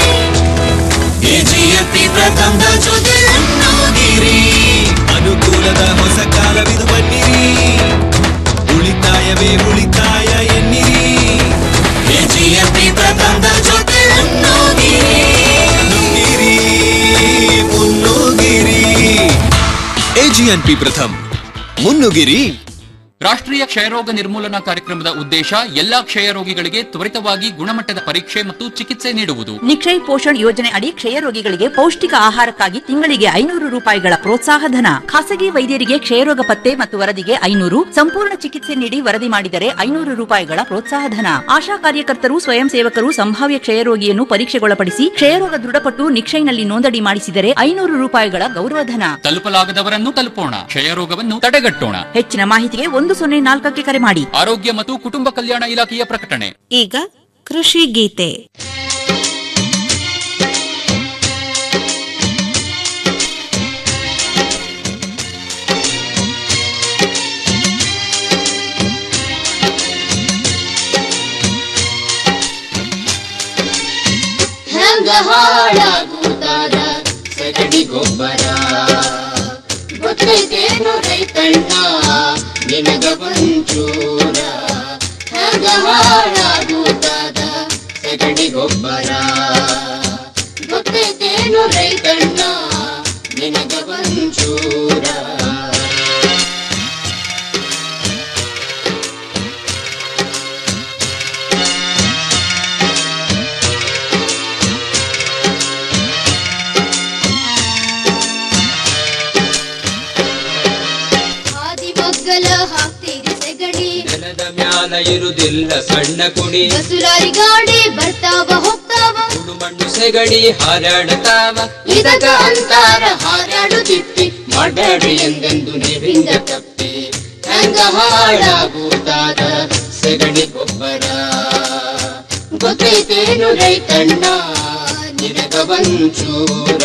ಎಜಿಎಫ್ಪಿ ಪ್ರಥಮದ ಜೊತೆ ಮುನ್ನುಗ್ಗಿರಿ ಅನುಕೂಲದ ಹೊಸ ಕಾಲವಿದು ಬನ್ನಿರಿ ಉಳಿತಾಯವೇ ಉಳಿತಾಯ ಎನ್ನಿರಿ ಎಜಿಎಫ್ಪಿ ಪ್ರಥಮದ ಜೊತೆ ಮುನ್ನುಗ್ಗಿರಿ ನುಗ್ಗಿರಿ ಮುನ್ನುಗ್ಗಿರಿ ಎಜಿಎನ್ಪಿ ಪ್ರಥಮ್ ಮುನ್ನುಗಿರಿ
ರಾಷ್ಟ್ರೀಯ ಕ್ಷಯರೋಗ ನಿರ್ಮೂಲನಾ ಕಾರ್ಯಕ್ರಮದ ಉದ್ದೇಶ ಎಲ್ಲಾ ಕ್ಷಯ ರೋಗಿಗಳಿಗೆ ತ್ವರಿತವಾಗಿ ಗುಣಮಟ್ಟದ ಪರೀಕ್ಷೆ ಮತ್ತು ಚಿಕಿತ್ಸೆ ನೀಡುವುದು
ನಿಕ್ಷಯ್ ಪೋಷಣ್ ಯೋಜನೆ ಅಡಿ ಕ್ಷಯ ರೋಗಿಗಳಿಗೆ ಪೌಷ್ಟಿಕ ಆಹಾರಕ್ಕಾಗಿ ತಿಂಗಳಿಗೆ ಐನೂರು ರೂಪಾಯಿಗಳ ಪ್ರೋತ್ಸಾಹ ಧನ ಖಾಸಗಿ ವೈದ್ಯರಿಗೆ ಕ್ಷಯರೋಗ ಪತ್ತೆ ಮತ್ತು ವರದಿಗೆ ಐನೂರು ಸಂಪೂರ್ಣ ಚಿಕಿತ್ಸೆ ನೀಡಿ ವರದಿ ಮಾಡಿದರೆ ಐನೂರು ರೂಪಾಯಿಗಳ ಪ್ರೋತ್ಸಾಹ ಧನ ಆಶಾ ಕಾರ್ಯಕರ್ತರು ಸ್ವಯಂ ಸೇವಕರು ಸಂಭಾವ್ಯ ಕ್ಷಯರೋಗಿಯನ್ನು ಪರೀಕ್ಷೆಗೊಳಪಡಿಸಿ ಕ್ಷಯರೋಗ ದೃಢಪಟ್ಟು ನಿಕ್ಷಯ್ನಲ್ಲಿ ನೋಂದಣಿ ಮಾಡಿಸಿದರೆ ಐನೂರು ರೂಪಾಯಿಗಳ ಗೌರವಧನ
ತಲುಪಲಾಗದವರನ್ನು ತಲುಪೋಣ ಕ್ಷಯರೋಗವನ್ನು ತಡೆಗಟ್ಟೋಣ
ಹೆಚ್ಚಿನ ಮಾಹಿತಿಗೆ ಒಂದು ಸೊನ್ನೆ ನಾಲ್ಕಕ್ಕೆ ಕರೆ ಮಾಡಿ
ಆರೋಗ್ಯ ಮತ್ತು ಕುಟುಂಬ ಕಲ್ಯಾಣ ಇಲಾಖೆಯ ಪ್ರಕಟಣೆ
ಈಗ ಕೃಷಿ ಗೀತೆ
ಹೆಂಗ ಹಾಳಾಗುತ್ತಾದ ಸಗಣಿ ಗೊಬ್ಬರ ಗೊತ್ತೈತೇನು ರೈತಣ್ಣ ನಿನಗ ಒಂಚೂರ ಹೆಂಗ ಹಾಳಾಗುತ್ತಾದ ಸಗಣಿ ಗೊಬ್ಬರ ಗೊತ್ತೈತೇನು ರೈತಣ್ಣ ನಿನಗ ಒಂಚೂರ
ಮಗ್ಗಲ ಹಾಕ್ತೀರಿ ಸೆಗಣಿ
ನೆಲದ ಮ್ಯಾಲ ಇರುದಿಲ್ಲ ಸಣ್ಣ ಕುಡಿ
ಬಸುಲಾರಿ ಗಾಡಿ ಬರ್ತಾವ ಹೋಗ್ತಾವ
ಮಣ್ಣು ಸೆಗಡಿ ಹಾರಾಡತಾವ
ಇದಕ ಅಂತಾರ ಹಾರಾಡು ತಿಪ್ಪಿ ಮಾಡಬೇಡ್ರಿ ಎಂದೆಂದು ನೀವಿಂದ ತಪ್ಪಿ ಹೆಂಗ ಹಾಳಾಗುತ್ತಾದ ಸೆಗಣಿ ಗೊಬ್ಬರ ಗೊತ್ತೈತೇನು ರೈತಣ್ಣ ನಿನಗ ಒಂಚೂರ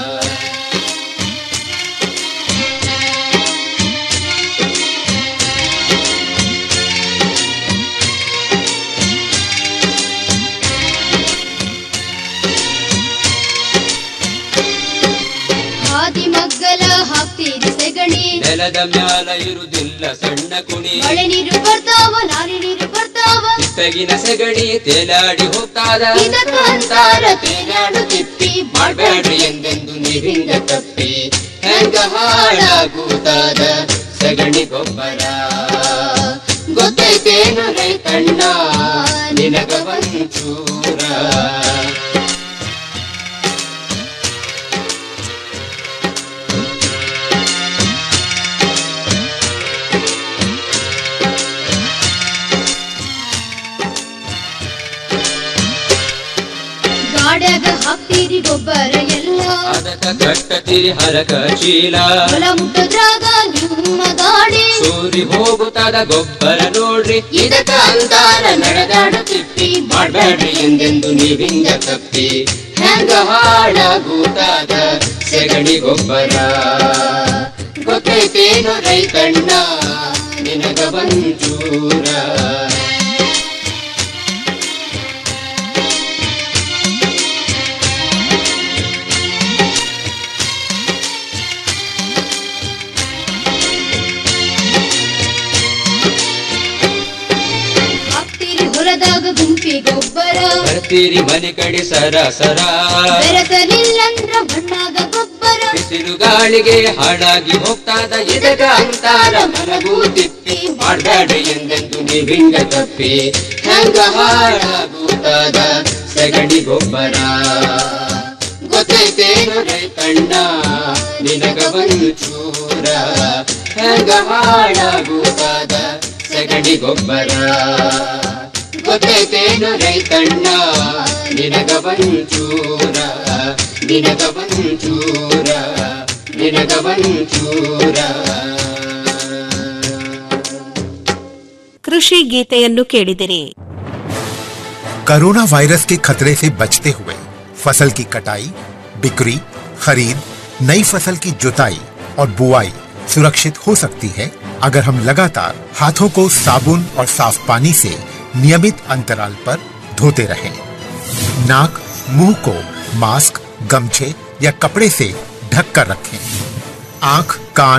ಹಾದಿ ಮಗ್ಗಲ ಹಾಕ್ತೀರಿ ಸೆಗಣಿ
ನೆಲದ ಮ್ಯಾಲ ಇರುದಿಲ್ಲ ಸಣ್ಣ ಕುಣಿ
ಮಳೆ ನೀರು ಬರ್ತಾವ ಲಾರಿ ನೀರು ಬರ್ತಾವ
ತಿಪ್ಪಗಿನ ಸೆಗಡಿ ತೇಲಾಡಿ ಹೋಗ್ತಾದ
ಇದಕ್ಕ ಅಂತಾರ ತೇಲಾಡು ತಿಪ್ಪಿ ಮಾಡಬೇಡ್ರಿ ಎಂದೆಂದು ನೀವಿಂದ ತಪ್ಪಿ ಹೆಂಗ ಹಾಳಾಗುತ್ತಾದ ಸಗಣಿ ಗೊಬ್ಬರ ಗೊತ್ತೈತೇನು ರೈತಣ್ಣ ನಿನಗ ಒಂಚೂರ
ಗಾಡ್ಯಾಗ ಹಾಕ್ತೀರಿ ಗೊಬ್ಬರ ಎಲ್ಲ
ಅದಕ್ಕ ಕಟ್ಟತಿರಿ ಹರಕ ಚೀಲ
ಹೊಲ ಮುಟ್ಟದ್ರಾಗ ನಿಮ್ಮ ಗಾಡಿ
ಸೂರಿ ಹೋಗುತ್ತಾದ ಗೊಬ್ಬರ ನೋಡ್ರಿ
ಇದಕ್ಕ ಅಂತಾರ ನಡೆದಾಡು ತಿಪ್ಪಿ ಮಾಡಬೇಡ್ರಿ ಎಂದೆಂದು ನೀವಿಂದ ತಪ್ಪಿ ಹೆಂಗ ಹಾಳಾಗುತ್ತಾದ ಸೆಗಣಿ ಗೊಬ್ಬರ ಗೊತ್ತೈತೇನು ರೈತಣ್ಣ ನಿನಗ ಒಂಚೂರ
ಹಾಕ್ತೀರಿ ಹೊಲದಾಗ ಗುಂಪಿ ಗೊಬ್ಬರ
ಬರ್ತೀರಿ ಮನೆ ಕಡೆ ಸರ ಸರ
ಬೆರೆತಲಿಲ್ಲಂದ್ರ ಮಣ್ಣಾಗ ಗೊಬ್ಬರ
ಬಿಸಿಲು ಗಾಳಿಗೆ ಹಾಳಾಗಿ ಹೋಗ್ತಾದ ಇದಕ ಅಂತಾರ ಮನಗೂ ತಿಪ್ಪಿ
ಮಾಡಬೇಡ್ರಿ ಎಂದೆಂದು ನೀವಿಂದ ತಪ್ಪಿ ಹೆಂಗ ಹಾಳಾಗುತ್ತಾದ ಸಗಣಿ ಗೊಬ್ಬರ ಗೊತ್ತೈತೇನು ರೈತಣ್ಣ ನಿನಗ ಒಂಚೂರ ಹೆಂಗ ಹಾಳಾಗುತ್ತಾದ ಸಗಣಿ ಗೊಬ್ಬರ ಗೊತ್ತೈತೇನು ರೈತಣ್ಣ ನಿನಗ ಒಂಚೂರ ನಿನಗ ಒಂಚೂರ ನಿನಗ ಒಂಚೂರ
ಕೃಷಿ ಗೀತೆಯನ್ನು ಕೇಳಿದಿರಿ
कोरोना वायरस के खतरे से बचते हुए फसल की कटाई बिक्री खरीद नई फसल की जुताई और बुआई सुरक्षित हो सकती है अगर हम लगातार हाथों को साबुन और साफ पानी से नियमित अंतराल पर धोते रहें। नाक मुंह को मास्क गमछे या कपड़े से ढक कर रखें आंख कान